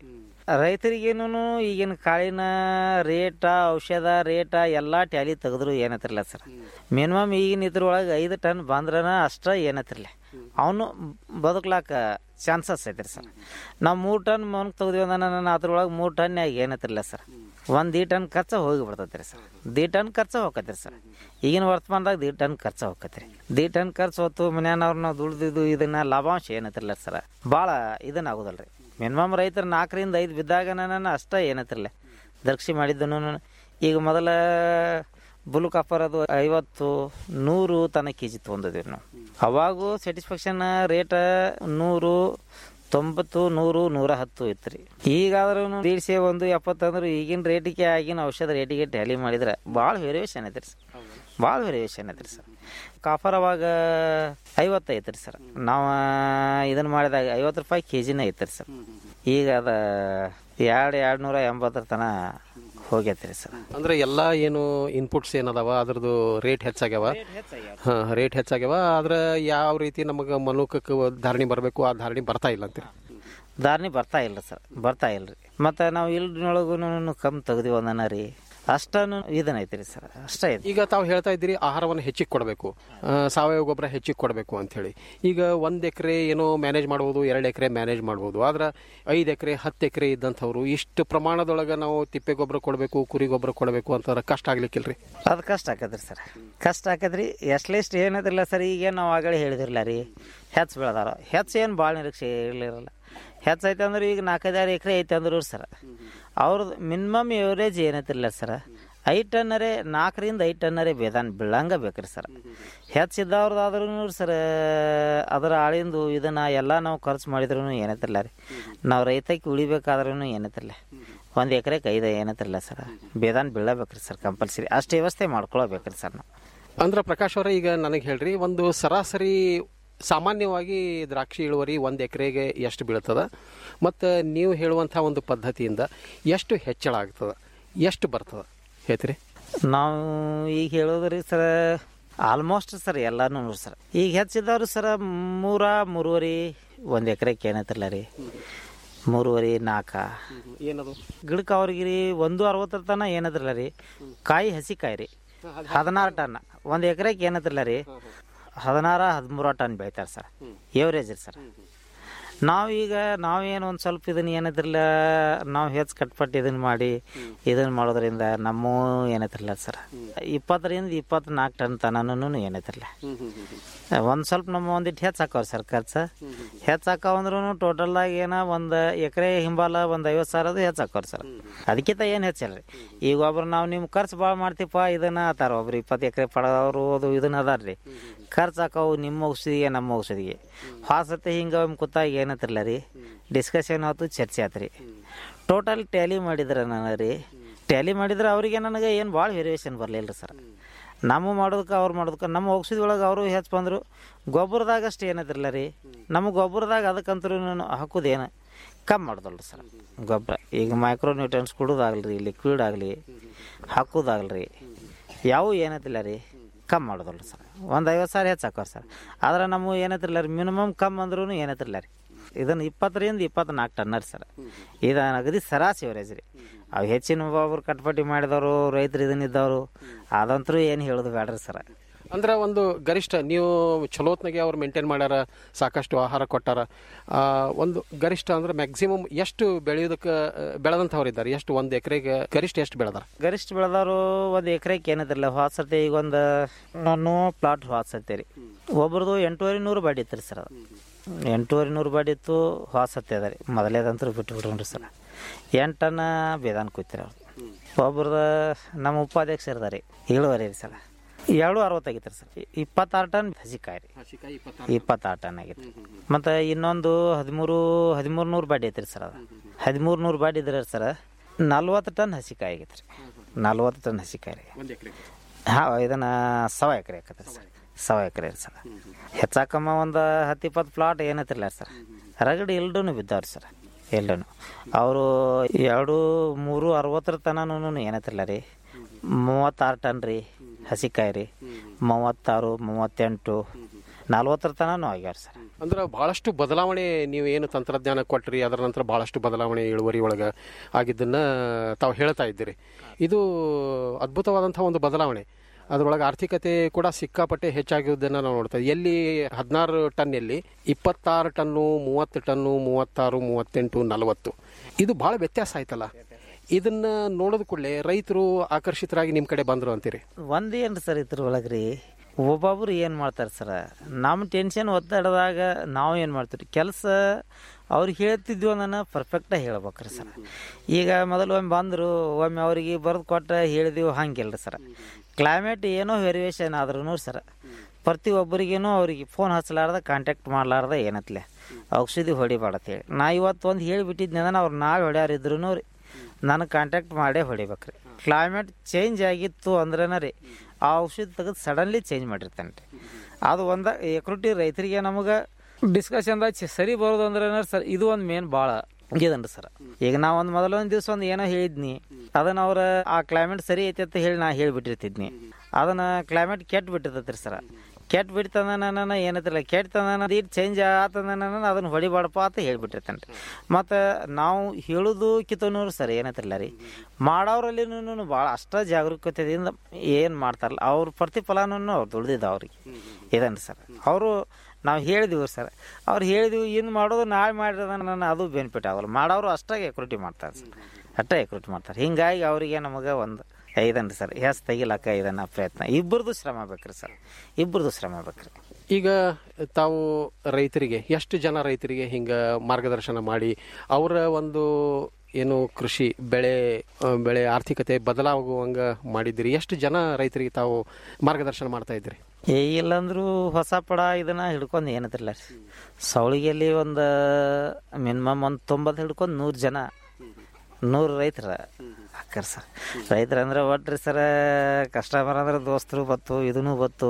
ರೈತರಿಗೇನು ಈಗಿನ ಕಾಳಿನ ರೇಟ ಔಷಧ ರೇಟ ಎಲ್ಲ ಟ್ಯಾಲಿ ತೆಗೆದ್ರು ಏನತ್ತಿರಲ್ಲ ಸರ್ ಮಿನಿಮಮ್ ಈಗಿನ ಇದ್ರೊಳಗೆ ಐದು ಟನ್ ಬಂದ್ರನ ಅಷ್ಟ ಏನತ್ತಿರಲ್ಲ ಅವನು ಬದುಕ್ಲಾಕ ಚಾನ್ಸಸ್ ಐತ್ರಿ ಸರ್ ನಾವು ಮೂರು ಟನ್ ಮನ್ ತೆಗ್ದಿವಿ ಅಂದ್ರೆ ನಾನು ಅದ್ರೊಳಗೆ ಮೂರು ಟನ್ಯಾಗ ಏನತ್ತಿರಲ್ಲ ಸರ್ ಒಂದು ದಿ ಟನ್ ಖರ್ಚ ಹೋಗಿ ಬಿಡ್ತೈತೆ ರೀ ಸರ್ ದಿ ಟನ್ ಖರ್ಚ ಹೋಗತ್ತೆ ರೀ ಸರ್ ಈಗಿನ ವರ್ತಮಾನದಾಗ ದಿ ಟನ್ ಖರ್ಚು ಹೋಗತ್ತೆ ರೀ ದಿ ಟನ್ ಖರ್ಚು ಹೊತ್ತು ಮನ್ಯಾನವ್ರು ನಾವು ದುಡ್ದಿದ್ದು ಇದನ್ನ ಲಾಭಾಂಶ ಏನತ್ತಿರಲ್ಲ ಸರ್ ಭಾಳ ಇದನ್ನ ಆಗೋದಲ್ಲ ರೀ ಮಿನಿಮಮ್ ರೈತರು ನಾಲ್ಕರಿಂದ ಐದು ಬಿದ್ದಾಗ ನಾನು ಅಷ್ಟ ಏನತ್ತಿರಲ್ಲ ದರ್ಕ್ಷಿ ಮಾಡಿದ್ದನು ಈಗ ಮೊದಲ ಬುಲ್ ಕಾಪರ್ ಅದು ಐವತ್ತು ನೂರು ತನಕ ಕೆ ಜಿ ತೊಗೊಂಡಿದ್ದೀವಿ ನಾವು ಅವಾಗೂ ಸ್ಯಾಟಿಸ್ಫ್ಯಾಕ್ಷನ್ ರೇಟ್ ನೂರು ತೊಂಬತ್ತು ನೂರು ನೂರ ಹತ್ತು ಇತ್ತು ರೀ ಈಗಾದ್ರೂ ದೀಡ್ಸೆ ಒಂದು ಎಪ್ಪತ್ತಂದ್ರೆ ಈಗಿನ ರೇಟಿಗೆ ಆಗಿನ ಔಷಧ ರೇಟಿಗೆ ಟ್ಯಾಲಿ ಮಾಡಿದ್ರೆ ಭಾಳ ವೇರಿಯೇಷನ್ ಐತೆ ರೀ ಸರ್ ಭಾಳ ವೇರಿಯೇಷನ್ ಐತೆ ರೀ ಸರ್ ಕಾಫರ್ ಅವಾಗ ಐವತ್ತೈತೆ ರೀ ಸರ್ ನಾವು ಇದನ್ನು ಮಾಡಿದಾಗ ಐವತ್ತು ರೂಪಾಯಿ ಕೆ ಜಿನೇ ಐತೆ ರೀ ಸರ್ ಈಗ ಅದ ಎರಡು ಎರಡು ನೂರ ಎಂಬತ್ತರ ತನಕ ಹೋಗೈತೆ ರೀ ಸರ್ ಅಂದ್ರೆ ಎಲ್ಲ ಏನು ಇನ್ಪುಟ್ಸ್ ಏನದಾವ ಅದ್ರದ್ದು ರೇಟ್ ಹೆಚ್ಚಾಗ್ಯಾವ ಹಾ ರೇಟ್ ಹೆಚ್ಚಾಗ್ಯಾವ ಆದ್ರೆ ಯಾವ ರೀತಿ ನಮಗೆ ಮನುಕಕ್ಕೆ ಧಾರಣೆ ಬರಬೇಕು ಆ ಧಾರಣೆ ಬರ್ತಾ ಇಲ್ಲ ಅಂತೀರಿ ಧಾರಣೆ ಬರ್ತಾ ಇಲ್ಲ ಸರ್ ಬರ್ತಾ ಇಲ್ಲ ರೀ ಮತ್ತು ನಾವು ಇಲ್ನೊಳಗೂ ಕಮ್ಮಿ ತೆಗ್ದಿವಿ ಒಂದನ ರೀ ಅಷ್ಟನು ಇದನ್ನ ಐತಿ ರೀ ಸರ್ ಅಷ್ಟೇ ಐತಿ ಈಗ ತಾವು ಹೇಳ್ತಾ ಇದ್ದೀರಿ ಆಹಾರವನ್ನು ಹೆಚ್ಚಿಗೆ ಕೊಡಬೇಕು ಸಾವಯವ ಗೊಬ್ಬರ ಹೆಚ್ಚಿಗೆ ಕೊಡಬೇಕು ಅಂಥೇಳಿ ಈಗ ಒಂದು ಎಕರೆ ಏನೋ ಮ್ಯಾನೇಜ್ ಮಾಡ್ಬೋದು ಎರಡು ಎಕರೆ ಮ್ಯಾನೇಜ್ ಮಾಡ್ಬೋದು ಆದ್ರೆ ಐದು ಎಕರೆ ಹತ್ತು ಎಕರೆ ಇದ್ದಂಥವ್ರು ಇಷ್ಟು ಪ್ರಮಾಣದೊಳಗೆ ನಾವು ತಿಪ್ಪೆ ಗೊಬ್ಬರ ಕೊಡಬೇಕು ಕುರಿ ಗೊಬ್ಬರ ಕೊಡಬೇಕು ಅಂತಂದ್ರೆ ಕಷ್ಟ ಆಗ್ಲಿಕ್ಕಿಲ್ರಿ ಅದು ಕಷ್ಟ ಆಕತ್ರಿ ಸರ್ ಕಷ್ಟ ಆಕತ್ರಿ ಎಷ್ಟ್ಲೆಸ್ಟ್ ಏನದಿಲ್ಲ ಸರ್ ಈಗ ನಾವು ಆಗಲೇ ಹೇಳಿದಿರಲ್ಲ ರೀ ಹೆಚ್ಚು ಬೆಳೆದಾರ ಹೆಚ್ಚು ಏನು ಭಾಳ ನಿರೀಕ್ಷೆ ಇರಲಿರಲ್ಲ ಹೆಚ್ಚು ಐತೆ ಅಂದ್ರೆ ಈಗ ನಾಲ್ಕೈದಾರು ಎಕರೆ ಐತೆ ಅಂದ್ರು ಸರ್ ಅವ್ರದ್ದು ಮಿನಿಮಮ್ ಎವರೇಜ್ ಏನೈತಿಲ್ಲ ಸರ್ ಐದು ಟನ್ನರೇ ನಾಲ್ಕರಿಂದ ಐದು ಟನ್ನರೇ ಬೇದಾನ್ ಬೀಳಂಗ ಬೇಕ್ರಿ ಸರ್ ಹೆಚ್ಚಿದ್ದವ್ರದ್ದಾದ್ರೂ ಸರ್ ಅದರ ಆಳಿಂದು ಇದನ್ನು ಎಲ್ಲ ನಾವು ಖರ್ಚು ಮಾಡಿದ್ರೂ ಏನೈತಿಲ್ಲ ರೀ ನಾವು ರೈತಕ್ಕೆ ಉಳಿಬೇಕಾದ್ರೂ ಏನೈತಿಲ್ಲ ಒಂದು ಎಕರೆಗೆ ಐದು ಏನೈತಿಲ್ಲ ಸರ್ ಬೇದಾನ್ ಬೀಳಬೇಕ್ರಿ ಸರ್ ಕಂಪಲ್ಸರಿ ಅಷ್ಟು ವ್ಯವಸ್ಥೆ ಮಾಡ್ಕೊಳ್ಬೇಕ್ರಿ ಸರ್ ನಾವು ಅಂದ್ರೆ ಪ್ರಕಾಶ್ ಅವರೇ ಈಗ ನನಗೆ ಹೇಳ್ರಿ ಒಂದು ಸರಾಸರಿ ಸಾಮಾನ್ಯವಾಗಿ ದ್ರಾಕ್ಷಿ ಇಳುವರಿ ಒಂದು ಎಕರೆಗೆ ಎಷ್ಟು ಬೀಳ್ತದ ಮತ್ತು ನೀವು ಹೇಳುವಂಥ ಒಂದು ಪದ್ಧತಿಯಿಂದ ಎಷ್ಟು ಹೆಚ್ಚಳ ಆಗ್ತದ ಎಷ್ಟು ಬರ್ತದ ಹೇಳ್ತೀರಿ ನಾವು ಈಗ ಹೇಳೋದ್ರಿ ಸರ್ ಆಲ್ಮೋಸ್ಟ್ ಸರ್ ಎಲ್ಲಾನು ನೋಡಿ ಸರ್ ಈಗ ಹೆಚ್ಚಿದವ್ರು ಸರ್ ಮೂರ ಮೂರುವರೆ ಒಂದು ಎಕರೆಗೆ ಏನೈತಿಲ್ಲ ರೀ ಮೂರುವರೆ ನಾಲ್ಕ ಏನದು ಗಿಡಕ್ಕೆ ಅವ್ರಿಗೆ ರೀ ಒಂದು ಅರವತ್ತರ ತನ ಏನದಿಲ್ಲ ರೀ ಕಾಯಿ ಹಸಿ ಕಾಯಿ ರೀ ಹದಿನಾರು ಟನ್ ಒಂದು ಎಕರೆಗೆ ಏನದಿಲ್ಲ ರೀ ಹದಿನಾರ ಹದಿಮೂರು ಟನ್ ಬೆಳಿತಾರೆ ಸರ್ ಏವರೇಜ್ ರೀ ಸರ್ ನಾವೀಗ ನಾವೇನು ಒಂದು ಸ್ವಲ್ಪ ಇದನ್ನ ಏನದಿರಲ್ಲ ನಾವು ಹೆಚ್ಚು ಕಟ್ಪಟ್ಟು ಇದನ್ನು ಮಾಡಿ ಇದನ್ನು ಮಾಡೋದ್ರಿಂದ ನಮ್ಮ ಏನೈತಿರಲ್ಲ ಸರ್ ಇಪ್ಪತ್ತರಿಂದ ಇಪ್ಪತ್ನಾಲ್ಕು ಟನ್ ತನೂ ಏನೈತಿರಲ್ಲ ಒಂದು ಸ್ವಲ್ಪ ನಮ್ಮ ಒಂದಿಟ್ಟು ಹೆಚ್ಚು ಹಾಕವ್ರಿ ಸರ್ ಖರ್ಚು ಹೆಚ್ಚು ಹಾಕಾವ ಅಂದ್ರೂ ಟೋಟಲ್ದಾಗ ಏನೋ ಒಂದು ಎಕರೆ ಹಿಂಬಾಲ ಒಂದು ಐವತ್ತು ಸಾವಿರ ಅದು ಹೆಚ್ಚು ಹಾಕವ್ರಿ ಸರ್ ಅದಕ್ಕಿಂತ ಏನು ಹೆಚ್ಚಲ್ಲ ರೀ ಈಗ ಒಬ್ರು ನಾವು ನಿಮ್ಮ ಖರ್ಚು ಭಾಳ ಮಾಡ್ತೀಪ್ಪ ಇದನ್ನ ಆತಾರ ಒಬ್ರು ಇಪ್ಪತ್ತು ಎಕರೆ ಪಡೆದವರು ಅದು ಇದನ್ನ ಅದಾರ ರೀ ಖರ್ಚು ಹಾಕವು ನಿಮ್ಮ ಔಷಧಿಗೆ ನಮ್ಮ ಔಷಧಿಗೆ ಹಾಸತ್ತೆ ಹಿಂಗೆ ಒಮ್ಮೆ ಕೂತಾಗ ಏನತ್ತಿರಲ್ಲ ರೀ ಡಿಸ್ಕಷನ್ ಆಯ್ತು ಚರ್ಚೆ ಆಯ್ತು ರೀ ಟೋಟಲ್ ಟ್ಯಾಲಿ ಮಾಡಿದ್ರೆ ನಾನು ರೀ ಟ್ಯಾಲಿ ಮಾಡಿದ್ರೆ ಅವರಿಗೆ ನನಗೆ ಏನು ಭಾಳ ವೇರಿಯೇಷನ್ ಬರಲಿಲ್ಲ ರೀ ಸರ್ ನಮ್ಮ ಮಾಡೋದಕ್ಕೆ ಅವ್ರು ಮಾಡೋದಕ್ಕೆ ನಮ್ಮ ಔಷಧಿ ಒಳಗೆ ಅವರು ಹೆಚ್ಚು ಬಂದರು ಗೊಬ್ಬರದಾಗ ಅಷ್ಟು ಏನದಿರಲ್ಲ ರೀ ನಮ್ಮ ಗೊಬ್ಬರದಾಗ ಅದಕ್ಕಂತರೂ ಹಾಕೋದೇನು ಕಮ್ಮಿ ಮಾಡೋದಲ್ಲ ಸರ್ ಗೊಬ್ಬರ ಈಗ ಮೈಕ್ರೋ ನ್ಯೂಟ್ರನ್ಸ್ ಕೊಡೋದಾಗಲಿ ಲಿಕ್ವಿಡ್ ಆಗಲಿ ಹಾಕೋದಾಗಲಿ ಯಾವ ಏನೈತಿಲ್ಲ ರೀ ಕಮ್ಮಿ ಮಾಡೋದಲ್ಲ ಸರ್ ಒಂದು ಐವತ್ತು ಸಾವಿರ ಹೆಚ್ಚು ಹಾಕೋರು ಸರ್ ಆದ್ರೆ ನಮ್ಮ ಏನೈತಿಲ್ಲ ರೀ ಮಿನಿಮಮ್ ಕಮ್ಮಿ ಅಂದ್ರೂ ಏನೈತಿಲ್ಲ ರೀ ಇದನ್ನು ಇಪ್ಪತ್ತರಿಂದ ಇಪ್ಪತ್ನಾಲ್ಕು ಟನ್ನರ್ ಸರ್ ಇದು ಅಗದಿ ಸರಾಸಿ ಅವರೇಜ್ ರೀ ಅವು ಹೆಚ್ಚಿನ ಒಬ್ಬೊಬ್ರು ಕಟ್ಪಟ್ಟಿ ಮಾಡಿದವರು ರೈತರು ಇದನ್ನಿದ್ದವರು ಅದಂತರೂ ಏನು ಹೇಳೋದು ಬೇಡ್ರಿ ಸರ್ ಅಂದ್ರೆ ಒಂದು ಗರಿಷ್ಠ ನೀವು ಚಲೋತ್ನಾಗೆ ಅವ್ರು ಮೇಂಟೈನ್ ಮಾಡ್ಯಾರ ಸಾಕಷ್ಟು ಆಹಾರ ಕೊಟ್ಟಾರ ಆ, ಒಂದು ಗರಿಷ್ಠ ಅಂದ್ರೆ ಮ್ಯಾಕ್ಸಿಮಮ್ ಎಷ್ಟು ಬೆಳೆಯೋದಕ್ಕೆ ಬೆಳೆದಂಥವ್ರು ಇದ್ದಾರೆ ಎಷ್ಟು ಒಂದು ಎಕರೆಗೆ ಗರಿಷ್ಠ ಎಷ್ಟು ಬೆಳೆದಾರ ಗರಿಷ್ಠ ಬೆಳೆದವರು ಒಂದು ಎಕರೆಗೆ ಏನದಿರಲ್ಲ ಹೊಸತಿ ಈಗ ಒಂದು ನಾನು ಪ್ಲಾಟ್ ಹೊಸತ್ತೆ ರೀ ಒಬ್ರದ್ದು ಎಂಟೂವರೆ ನೂರು ಬಾಡಿ ಇತ್ತು ರೀ ಸರ್ ಅದು ಎಂಟೂವರೆ ನೂರು ಬಾಡಿ ಇತ್ತು ಹೊಸತ್ತೆ ಅದ ರೀ ಮೊದಲೇದಂತೂ ಬಿಟ್ಟು ಬಿಟ್ಕೊಂಡ್ರಿ ಸರ್ ಎಂಟು ಟನ್ ಬೇದಾನ್ ಕೂತಿರಿ ಅವ್ರು ಒಬ್ರದ ನಮ್ಮ ಉಪಾಧ್ಯಕ್ಷ ಇರ್ದಾರ ರೀ ಇಳುವರಿ ರೀ ಸರ್ ಎರಡು ಅರವತ್ತಾಗಿತ್ತು ಸರ್ ಇಪ್ಪತ್ತಾರು ಟನ್ ಹಸಿಕಾಯಿ ರೀ ಇಪ್ಪತ್ತಾರು ಟನ್ ಆಗಿತ್ತು ಮತ್ತು ಇನ್ನೊಂದು ಹದಿಮೂರು ಹದಿಮೂರು ನೂರು ಬಾಡಿ ಐತ್ರಿ ಸರ್ ಅದು ಹದಿಮೂರು ನೂರು ಬಾಡಿ ಇದ್ರೆ ಸರ್ ನಲ್ವತ್ತು ಟನ್ ಹಸಿಕಾಯಿ ಆಗೈತೆ ರೀ ನಲ್ವತ್ತು ಟನ್ ಹಸಿಕಾಯಿ ರೀ ಒಂದು ಎಕರೆ ಹಾಂ ಇದನ್ನು ಸವ ಎಕರೆ ಆಕತ್ರಿ ಸರ್ ಸವ ಎಕರೆ ರೀ ಸರ್ ಹೆಚ್ಚಾಕಮ್ಮ ಒಂದು ಹತ್ತು ಇಪ್ಪತ್ತು ಪ್ಲಾಟ್ ಏನೈತಿಲ್ಲ ಸರ್ ರಗಡಿ ಎಲ್ಡೂ ಬಿದ್ದಾವ್ರಿ ಸರ್ ಎಲ್ಡೂ ಅವರು ಎರಡು ಮೂರು ಅರವತ್ತರ ತನೂ ಏನೈತಿಲ್ಲ ರೀ ಮೂವತ್ತಾರು ಟನ್ ರೀ ಹಸಿಕಾಯಿ ರೀ ಮೂವತ್ತಾರು ಮೂವತ್ತೆಂಟು ನಲ್ವತ್ತರ ತನೂ ಆಗ್ಯಾರ ಸರ್ ಅಂದ್ರೆ ಬಹಳಷ್ಟು ಬದಲಾವಣೆ ನೀವು ಏನು ತಂತ್ರಜ್ಞಾನ ಕೊಟ್ರಿ ಅದರ ನಂತರ ಬಹಳಷ್ಟು ಬದಲಾವಣೆ ಇಳುವರಿ ಒಳಗೆ ಆಗಿದ್ದನ್ನ ತಾವು ಹೇಳ್ತಾ ಇದ್ದೀರಿ ಇದು ಅದ್ಭುತವಾದಂತಹ ಒಂದು ಬದಲಾವಣೆ ಅದರೊಳಗೆ ಆರ್ಥಿಕತೆ ಕೂಡ ಸಿಕ್ಕಾಪಟ್ಟೆ ಹೆಚ್ಚಾಗಿರುವುದನ್ನು ನಾವು ನೋಡ್ತಾ ಇದ್ದೀವಿ. ಎಲ್ಲಿ ಹದಿನಾರು ಟನ್ ಎಲ್ಲಿ ಇಪ್ಪತ್ತಾರು ಟನ್ನು ಮೂವತ್ತು ಟನ್ನು ಮೂವತ್ತಾರು ಮೂವತ್ತೆಂಟು ನಲವತ್ತು ಇದು ಭಾಳ ವ್ಯತ್ಯಾಸ ಆಯ್ತಲ್ಲ ಇದನ್ನ ನೋಡಿದ ಕೂಡಲೇ ರೈತರು ಆಕರ್ಷಿತರಾಗಿ ನಿಮ್ಮ ಕಡೆ ಬಂದರು ಅಂತೀರಿ ಒಂದು ಏನು ಸರ್ ಇದ್ರ ಒಳಗೆ ರೀ ಒಬ್ಬೊಬ್ರು ಏನು ಮಾಡ್ತಾರೆ ಸರ್ ನಮ್ಮ ಟೆನ್ಷನ್ ಒತ್ತಡದಾಗ ನಾವು ಏನು ಮಾಡ್ತೀವಿ ಕೆಲಸ ಅವ್ರಿಗೆ ಹೇಳ್ತಿದ್ವಿ ಅನ್ನೋ ಪರ್ಫೆಕ್ಟಾಗಿ ಹೇಳ್ಬೇಕ್ರಿ ಸರ್ ಈಗ ಮೊದಲು ಒಮ್ಮೆ ಬಂದರು ಒಮ್ಮೆ ಅವ್ರಿಗೆ ಬರೆದು ಕೊಟ್ಟ ಹೇಳಿದೀವಿ ಹಂಗಿಲ್ಲ ರೀ ಸರ್ ಕ್ಲೈಮೇಟ್ ಏನೋ ವೇರಿಯೇಷನ್ ಆದ್ರೂ ಸರ್ ಪ್ರತಿಯೊಬ್ಬರಿಗೇನು ಅವ್ರಿಗೆ ಫೋನ್ ಹಚ್ಚಲಾರ್ದ ಕಾಂಟ್ಯಾಕ್ಟ್ ಮಾಡಲಾರ್ದ ಏನತ್ಲೆ ಔಷಧಿ ಹೊಡಿಬಾರ್ದತ್ತೇಳಿ ನಾ ಇವತ್ತು ಒಂದು ಹೇಳಿಬಿಟ್ಟಿದ್ನಿ ಅಂದ್ರೆ ಅವ್ರು ನಾಳೆ ಹೊಡ್ಯಾರಿದ್ರು ರೀ ನನಗೆ ಕಾಂಟ್ಯಾಕ್ಟ್ ಮಾಡೇ ಹೊಡಿಬೇಕ್ರಿ ಕ್ಲೈಮೇಟ್ ಚೇಂಜ್ ಆಗಿತ್ತು ಅಂದ್ರೇನ ರೀ ಆ ಔಷಧಿ ತೆಗೆದು ಸಡನ್ಲಿ ಚೇಂಜ್ ಮಾಡಿರ್ತಾನೆ ರೀ ಅದು ಒಂದು ಎಕ್ರುಟಿ ರೈತರಿಗೆ ನಮಗೆ ಡಿಸ್ಕಷನ್ದಾಗ ಸರಿ ಬರೋದು ಅಂದ್ರೆ ಸರ್ ಇದು ಒಂದು ಮೇನ್ ಭಾಳ ಇದನ್ರಿ ಸರ್ ಈಗ ನಾ ಒಂದು ಮೊದಲೊಂದು ದಿವಸ ಒಂದು ಏನೋ ಹೇಳಿದ್ನಿ ಅದನ್ನ ಅವ್ರ ಆ ಕ್ಲೈಮೇಟ್ ಸರಿ ಐತಿ ಅಂತ ಹೇಳಿ ನಾ ಹೇಳಿಬಿಟ್ಟಿರ್ತಿದ್ನಿ ಅದನ್ನ ಕ್ಲೈಮೇಟ್ ಕೆಟ್ಟು ಬಿಟ್ಟಿರ್ತೈತ್ರಿ ಸರ್ ಕೆಟ್ಟು ಬಿಡ್ತಂದ ನನ್ನ ಏನೈತಿಲ್ಲ ಕೆಟ್ಟತನ ಇದು ಚೇಂಜ್ ಆತಂದ ನನ್ನ ಅದನ್ನ ಹೊಡಿಬಾಡಪ್ಪ ಅಂತ ಹೇಳ್ಬಿಟ್ಟಿರ್ತೇನೆ ರೀ ಮತ್ತು ನಾವು ಹೇಳೋದು ಕಿತ್ತನೂರು ಸರ್ ಏನೈತಿಲ್ಲ ರೀ ಮಾಡೋರಲ್ಲಿ ಭಾಳ ಅಷ್ಟ ಜಾಗರೂಕತೆಯಿಂದ ಏನು ಮಾಡ್ತಾರಲ್ಲ ಅವ್ರ ಪ್ರತಿಫಲನೂ ಅವ್ರು ದುಡ್ದಿದ್ದ ಅವ್ರಿಗೆ ಇದನ್ರಿ ಸರ್ ಅವರು ನಾವು ಹೇಳಿದೀವಿ ಸರ್ ಅವ್ರು ಹೇಳಿದೀವಿ ಇನ್ನು ಮಾಡೋದು ನಾಳೆ ಮಾಡಿರೋದ ನನ್ನ ಅದು ಬೆನಿಫಿಟ್ ಆಗಲ್ಲ ಮಾಡೋರು ಅಷ್ಟಾಗಿ ಎಕ್ರುಟಿ ಮಾಡ್ತಾರೆ ಸರ್ ಅಷ್ಟೇ ಎಕ್ರುಟಿ ಮಾಡ್ತಾರೆ ಹಿಂಗಾಗಿ ಅವರಿಗೆ ನಮಗೆ ಒಂದು ಇದನ್ರಿ ಸರ್ ಹೆಸ್ ತೆಗಿಲಕ್ಕ ಇದನ್ನ ಪ್ರಯತ್ನ ಇಬ್ಬರದು ಶ್ರಮ ಬೇಕ್ರಿ ಸರ್ ಇಬ್ಬರದು ಶ್ರಮ ಬೇಕ್ರಿ ಈಗ ತಾವು ರೈತರಿಗೆ ಎಷ್ಟು ಜನ ರೈತರಿಗೆ ಹಿಂಗ ಮಾರ್ಗದರ್ಶನ ಮಾಡಿ ಅವರ ಒಂದು ಏನು ಕೃಷಿ ಬೆಳೆ ಆ, ಬೆಳೆ ಆರ್ಥಿಕತೆ ಬದಲಾಗುವಂಗ ಮಾಡಿದ್ದೀರಿ ಎಷ್ಟು ಜನ ರೈತರಿಗೆ ತಾವು ಮಾರ್ಗದರ್ಶನ ಮಾಡ್ತಾ ಇದ್ದೀರಿ ಏ ಇಲ್ಲಂದ್ರೂ ಹೊಸ ಪಡ ಇದನ್ನ ಹಿಡ್ಕೊಂಡು ಏನತ್ತಿಲ್ಲ ರೀ ಸವಳಿಗೆಯಲ್ಲಿ ಒಂದು ಮಿನಿಮಮ್ ಒಂದು ತೊಂಬತ್ತು ಹಿಡ್ಕೊಂಡು ನೂರು ಜನ ನೂರು ರೈತರ ಹಾಕ್ಯಾರ ಸರ್ ರೈತರ ಅಂದ್ರೆ ಒಟ್ರಿ ಸರ ಕಸ್ಟಮರ್ ಅಂದ್ರೆ ದೋಸ್ತರು ಬತ್ತು ಇದನ್ನು ಬತ್ತು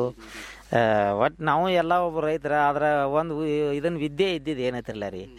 ಒಟ್ಟು ನಾವು ಎಲ್ಲ ಒಬ್ಬ ರೈತರ ಆದ್ರೆ ಒಂದು ಇದನ್ನ ವಿದ್ಯೆ ಇದ್ದಿದ್ದು ಏನೈತಿಲ್ಲ ರೀ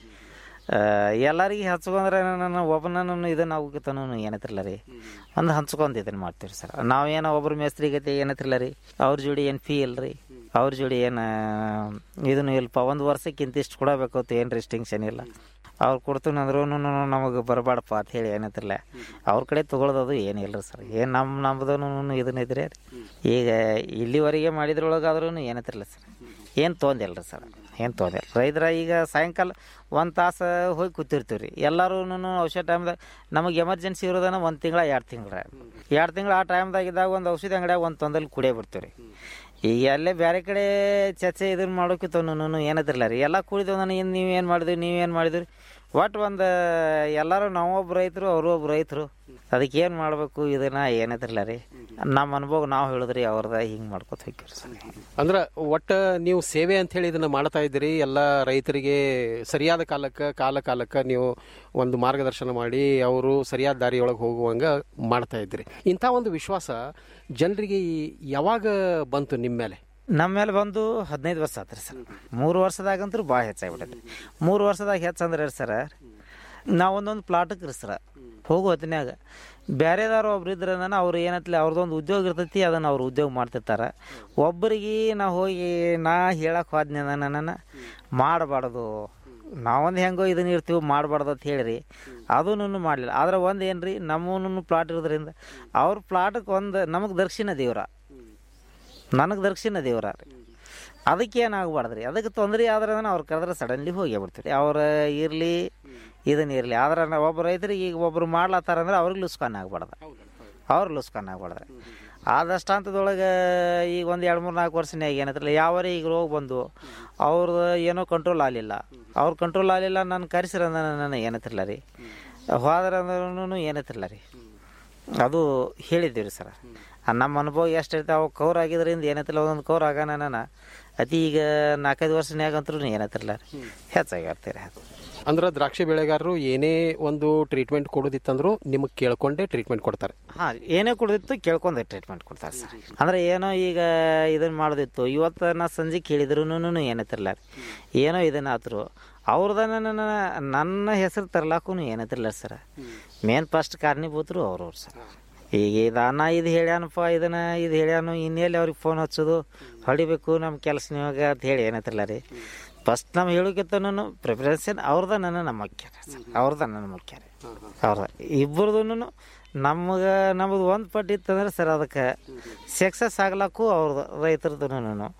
ಎಲ್ಲರಿಗೆ ಹಚ್ಕೊಂಡ್ರೆ ನನ್ನ ಒಬ್ಬನನ್ನು ಇದನ್ನ ಅವಗಿತನೂ ಏನೈತಿಲ್ಲ ರೀ ಒಂದು ಹಂಚ್ಕೊಂಡು ಇದನ್ನ ಮಾಡ್ತೀವಿ ಸರ್ ನಾವೇನೋ ಒಬ್ರು ಮೇಸ್ತ್ರಿ ಗತಿ ಏನೈತಿಲ್ಲ ರೀ ಅವ್ರ ಜೋಡಿ ಏನು ಫೀ ಇಲ್ರಿ ಅವ್ರ ಜೋಡಿ ಏನು ಇದನ್ನು ಇಲ್ಪ ಒಂದು ವರ್ಷಕ್ಕೆ ಇಂತಿಷ್ಟು ಕೊಡಬೇಕು ಏನು ರಿಸ್ಟಿಂಕ್ಷನ್ ಇಲ್ಲ ಅವ್ರು ಕೊಡ್ತೀನಿ ಅಂದ್ರೂ ನಮಗೆ ಬರಬಾಡಪ್ಪ ಅಂತ ಹೇಳಿ ಏನೈತಿಲ್ಲ ಅವ್ರ ಕಡೆ ತೊಗೊಳೋದು ಏನಿಲ್ಲ ಸರ್ ಏನು ನಮ್ಮ ನಮ್ಮದೂ ಇದನ್ನ ಇದ್ರೆ ಈಗ ಇಲ್ಲಿವರೆಗೆ ಮಾಡಿದ್ರೊಳಗಾದ್ರೂ ಏನೈತಿಲ್ಲ ಸರ್ ಏನು ತೊಂದಿಲ್ಲ ಸರ್ ಏನು ತೊಂದಿಲ್ಲ ರೈತರ ಈಗ ಸಾಯಂಕಾಲ ಒಂದು ತಾಸು ಹೋಗಿ ಕೂತಿರ್ತೀವಿ ರೀ ಎಲ್ಲರೂ ಔಷಧ ಟೈಮ್ದಾಗ ನಮಗೆ ಎಮರ್ಜೆನ್ಸಿ ಇರೋದನ್ನ ಒಂದು ತಿಂಗಳ ಎರಡು ತಿಂಗಳ ಎರಡು ತಿಂಗಳು ಆ ಟೈಮ್ದಾಗ ಇದ್ದಾಗ ಒಂದು ಔಷಧಿ ಅಂಗಡಿಯಾಗ ಒಂದು ತೊಂದಲ್ಲಿ ಕುಡಿಯೇ ಬಿಡ್ತೀವಿ ರೀ ಈಗ ಅಲ್ಲೇ ಬೇರೆ ಕಡೆ ಚರ್ಚೆ ಇದನ್ನ ಮಾಡೋಕ್ಕಿತ್ತು ಏನತ್ತಿರಲ್ಲ ರೀ ಎಲ್ಲ ಕುಡಿದವು ನಾನು ಇನ್ನು ನೀವೇನು ಮಾಡಿದ್ರಿ ನೀವೇನು ಮಾಡಿದ್ರಿ ಒಟ್ಟು ಒಂದು ಎಲ್ಲರೂ ನಾವೊಬ್ಬ ರೈತರು ಅವರು ಒಬ್ಬ ರೈತರು ಅದಕ್ಕೆ ಏನು ಮಾಡಬೇಕು ಇದನ್ನ ಏನತ್ತಿರಲ್ಲ ರೀ ನಮ್ಮ ಅನುಭವ ನಾವು ಹೇಳಿದ್ರಿ ಅವ್ರದ ಹಿಂಗೆ ಮಾಡ್ಕೊತ ಹೋಗ್ತೀವಿ ಸರ್ ಅಂದ್ರ ಒಟ್ಟ ನೀವು ಸೇವೆ ಅಂತ ಹೇಳಿ ಇದನ್ನ ಮಾಡ್ತಾ ಇದ್ದೀರಿ ಎಲ್ಲ ರೈತರಿಗೆ ಸರಿಯಾದ ಕಾಲಕ್ಕೆ ಕಾಲ ಕಾಲಕ್ಕೆ ನೀವು ಒಂದು ಮಾರ್ಗದರ್ಶನ ಮಾಡಿ ಅವರು ಸರಿಯಾದ ದಾರಿಯೊಳಗೆ ಹೋಗುವಂಗ ಮಾಡ್ತಾ ಇದ್ದೀರಿ ಇಂಥ ಒಂದು ವಿಶ್ವಾಸ ಜನರಿಗೆ ಈ- ಯಾವಾಗ ಬಂತು ನಿಮ್ಮ ಮೇಲೆ ನಮ್ಮ ಮೇಲೆ ಬಂದು ಹದಿನೈದು ವರ್ಷ ಆತ್ರಿ ಸರ್ ಮೂರು ವರ್ಷದಾಗಂತೂ ಭಾಳ ಹೆಚ್ಚಾಗ್ಬಿಟ್ಟೈತಿ ಮೂರು ವರ್ಷದಾಗ ಹೆಚ್ಚಂದ್ರೆ ಸರ್ ನಾವು ಒಂದೊಂದು ಪ್ಲಾಟಕ್ಕೆ ರೀ ಸರ ಹೋಗೋ ಹೊತ್ತಿನಾಗ ಬೇರೆದಾರು ಒಬ್ರು ಇದ್ರೆ ಅವ್ರು ಏನತ್ಲಿ ಅವ್ರದ್ದೊಂದು ಉದ್ಯೋಗ ಇರ್ತೈತಿ ಅದನ್ನು ಅವ್ರು ಉದ್ಯೋಗ ಮಾಡ್ತಿರ್ತಾರೆ ಒಬ್ಬರಿಗೆ ನಾ ಹೋಗಿ ನಾ ಹೇಳಕ್ಕೆ ಹೋದ್ನಿ ನನ್ನ ಮಾಡಬಾರ್ದು ನಾವೊಂದು ಹೆಂಗೋ ಇದನ್ನ ಇರ್ತೀವಿ ಮಾಡಬಾರ್ದು ಅಂತ ಹೇಳಿರಿ ಅದೂ ಮಾಡಲಿಲ್ಲ ಆದ್ರೆ ಒಂದು ಏನು ರೀ ನಮ್ಮೂ ಪ್ಲಾಟ್ ಇರೋದ್ರಿಂದ ಅವ್ರ ಪ್ಲಾಟಕ್ಕೆ ಒಂದು ನಮಗೆ ದರ್ಶನ ದೇವ್ರ ನನಗೆ ದರ್ಶನ ದೇವ್ರ ರೀ ಅದಕ್ಕೆ ಏನಾಗಬಾರ್ದು ರೀ ಅದಕ್ಕೆ ತೊಂದರೆ ಆದ್ರೆ ಅವ್ರು ಕರೆದ್ರೆ ಸಡನ್ಲಿ ಹೋಗಿ ಬಿಡ್ತೀರಿ ಅವ್ರ ಇರಲಿ ಇದನ್ನ ಇರಲಿ ಆದ್ರೆ ನಾವು ಒಬ್ಬ ರೈತರಿಗೆ ಈಗ ಒಬ್ರು ಮಾಡ್ಲತ್ತಾರ ಅಂದ್ರೆ ಅವ್ರಿಗೆ ಲುಸ್ಕಾನ್ ಆಗ್ಬಾರ್ದು ಅವ್ರು ಲುಸ್ಕಾನ್ ಆಗ್ಬಾರ್ದು ಆದಷ್ಟು ಹಂತದೊಳಗೆ ಈಗ ಒಂದು ಎರಡು ಮೂರು ನಾಲ್ಕು ವರ್ಷನಾಗ ಏನೈತ್ರಲ್ಲ ಯಾವರೇ ಈಗ ರೋಗ ಬಂದು ಅವ್ರದ್ದು ಏನೋ ಕಂಟ್ರೋಲ್ ಆಗಲಿಲ್ಲ ಅವ್ರ ಕಂಟ್ರೋಲ್ ಆಗಲಿಲ್ಲ ನಾನು ಕರೆಸಿರ ನನ್ನ ಏನೈತಿರಲ್ಲ ರೀ ಹೋದ್ರೆ ಅಂದ್ರೂ ಏನೈತಿರಲ್ಲ ರೀ ಅದು ಹೇಳಿದ್ದೀವಿ ರೀ ಸರ್ ನಮ್ಮ ಅನುಭವ ಎಷ್ಟು ಇರ್ತವೆ ಅವು ಕವರ್ ಆಗಿದ್ರಿಂದ ಏನೈತಿಲ್ಲ ಒಂದೊಂದು ಕವರ್ ಆಗಾನ ನಾನು ಅತಿ ಈಗ ನಾಲ್ಕೈದು ವರ್ಷನ್ಯಾಗಂತೂ ಏನೈತಿರಲ್ಲ ರೀ ಹೆಚ್ಚಾಗಿರ್ತೀರಿ ಅದು ಅಂದ್ರೆ ದ್ರಾಕ್ಷಿ ಬೆಳೆಗಾರರು ಏನೇ ಒಂದು ಟ್ರೀಟ್ಮೆಂಟ್ ಕೊಡೋದಿತ್ತಂದ್ರೂ ನಿಮಗೆ ಕೇಳ್ಕೊಂಡೇ ಟ್ರೀಟ್ಮೆಂಟ್ ಕೊಡ್ತಾರೆ ಹಾಂ ಏನೇ ಕುಡಿದಿತ್ತು ಕೇಳ್ಕೊಂಡೆ ಟ್ರೀಟ್ಮೆಂಟ್ ಕೊಡ್ತಾರೆ ಸರ್ ಅಂದ್ರೆ ಏನೋ ಈಗ ಇದನ್ನ ಮಾಡೋದಿತ್ತು ಇವತ್ತು ನಾ ಸಂಜೆ ಕೇಳಿದ್ರು ಏನೈತಿರಲ್ಲ ರೀ ಏನೋ ಇದನ್ನ ಆತರು ಅವ್ರದ ನನ್ನ ನನ್ನ ಹೆಸರು ತರ್ಲಾಕು ಏನೈತಿರಲ್ಲ ಸರ್ ಮೇನ್ ಫಸ್ಟ್ ಕಾರಣೀಭೂತರು ಅವ್ರವ್ರು ಸರ್ ಈಗ ಇದು ಅನ್ನ ಇದು ಹೇಳ್ಯಾನಪ್ಪ ಇದನ್ನ ಇದು ಹೇಳ್ಯಾನು ಇನ್ನೆಲ್ಲಿ ಅವ್ರಿಗೆ ಫೋನ್ ಹಚ್ಚೋದು ಹೊಡಿಬೇಕು ನಮ್ಮ ಕೆಲಸ ನಿಮಗೆ ಅಂತ ಹೇಳಿ ಏನತ್ತಿಲ್ಲ ರೀ ಫಸ್ಟ್ ನಮ್ಮ ಹೇಳೋಕ್ಕಿಂತನೂ ಪ್ರಿಫರೆನ್ಸ್ ಅವ್ರದ ನನ್ನ ನಮ್ಮ ಮುಖ್ಯ ಅವ್ರದ ನನ್ನ ಮುಖ್ಯ ರೀ ಅವ್ರದ ಇಬ್ಬರದು ನಮ್ಗೆ ನಮ್ಮದು ಒಂದು ಪಟ್ಟು ಇತ್ತಂದ್ರೆ ಸರ್ ಅದಕ್ಕೆ ಸಕ್ಸಸ್ ಆಗ್ಲಕ್ಕೂ ಅವ್ರದ್ದು ರೈತರದ್ದು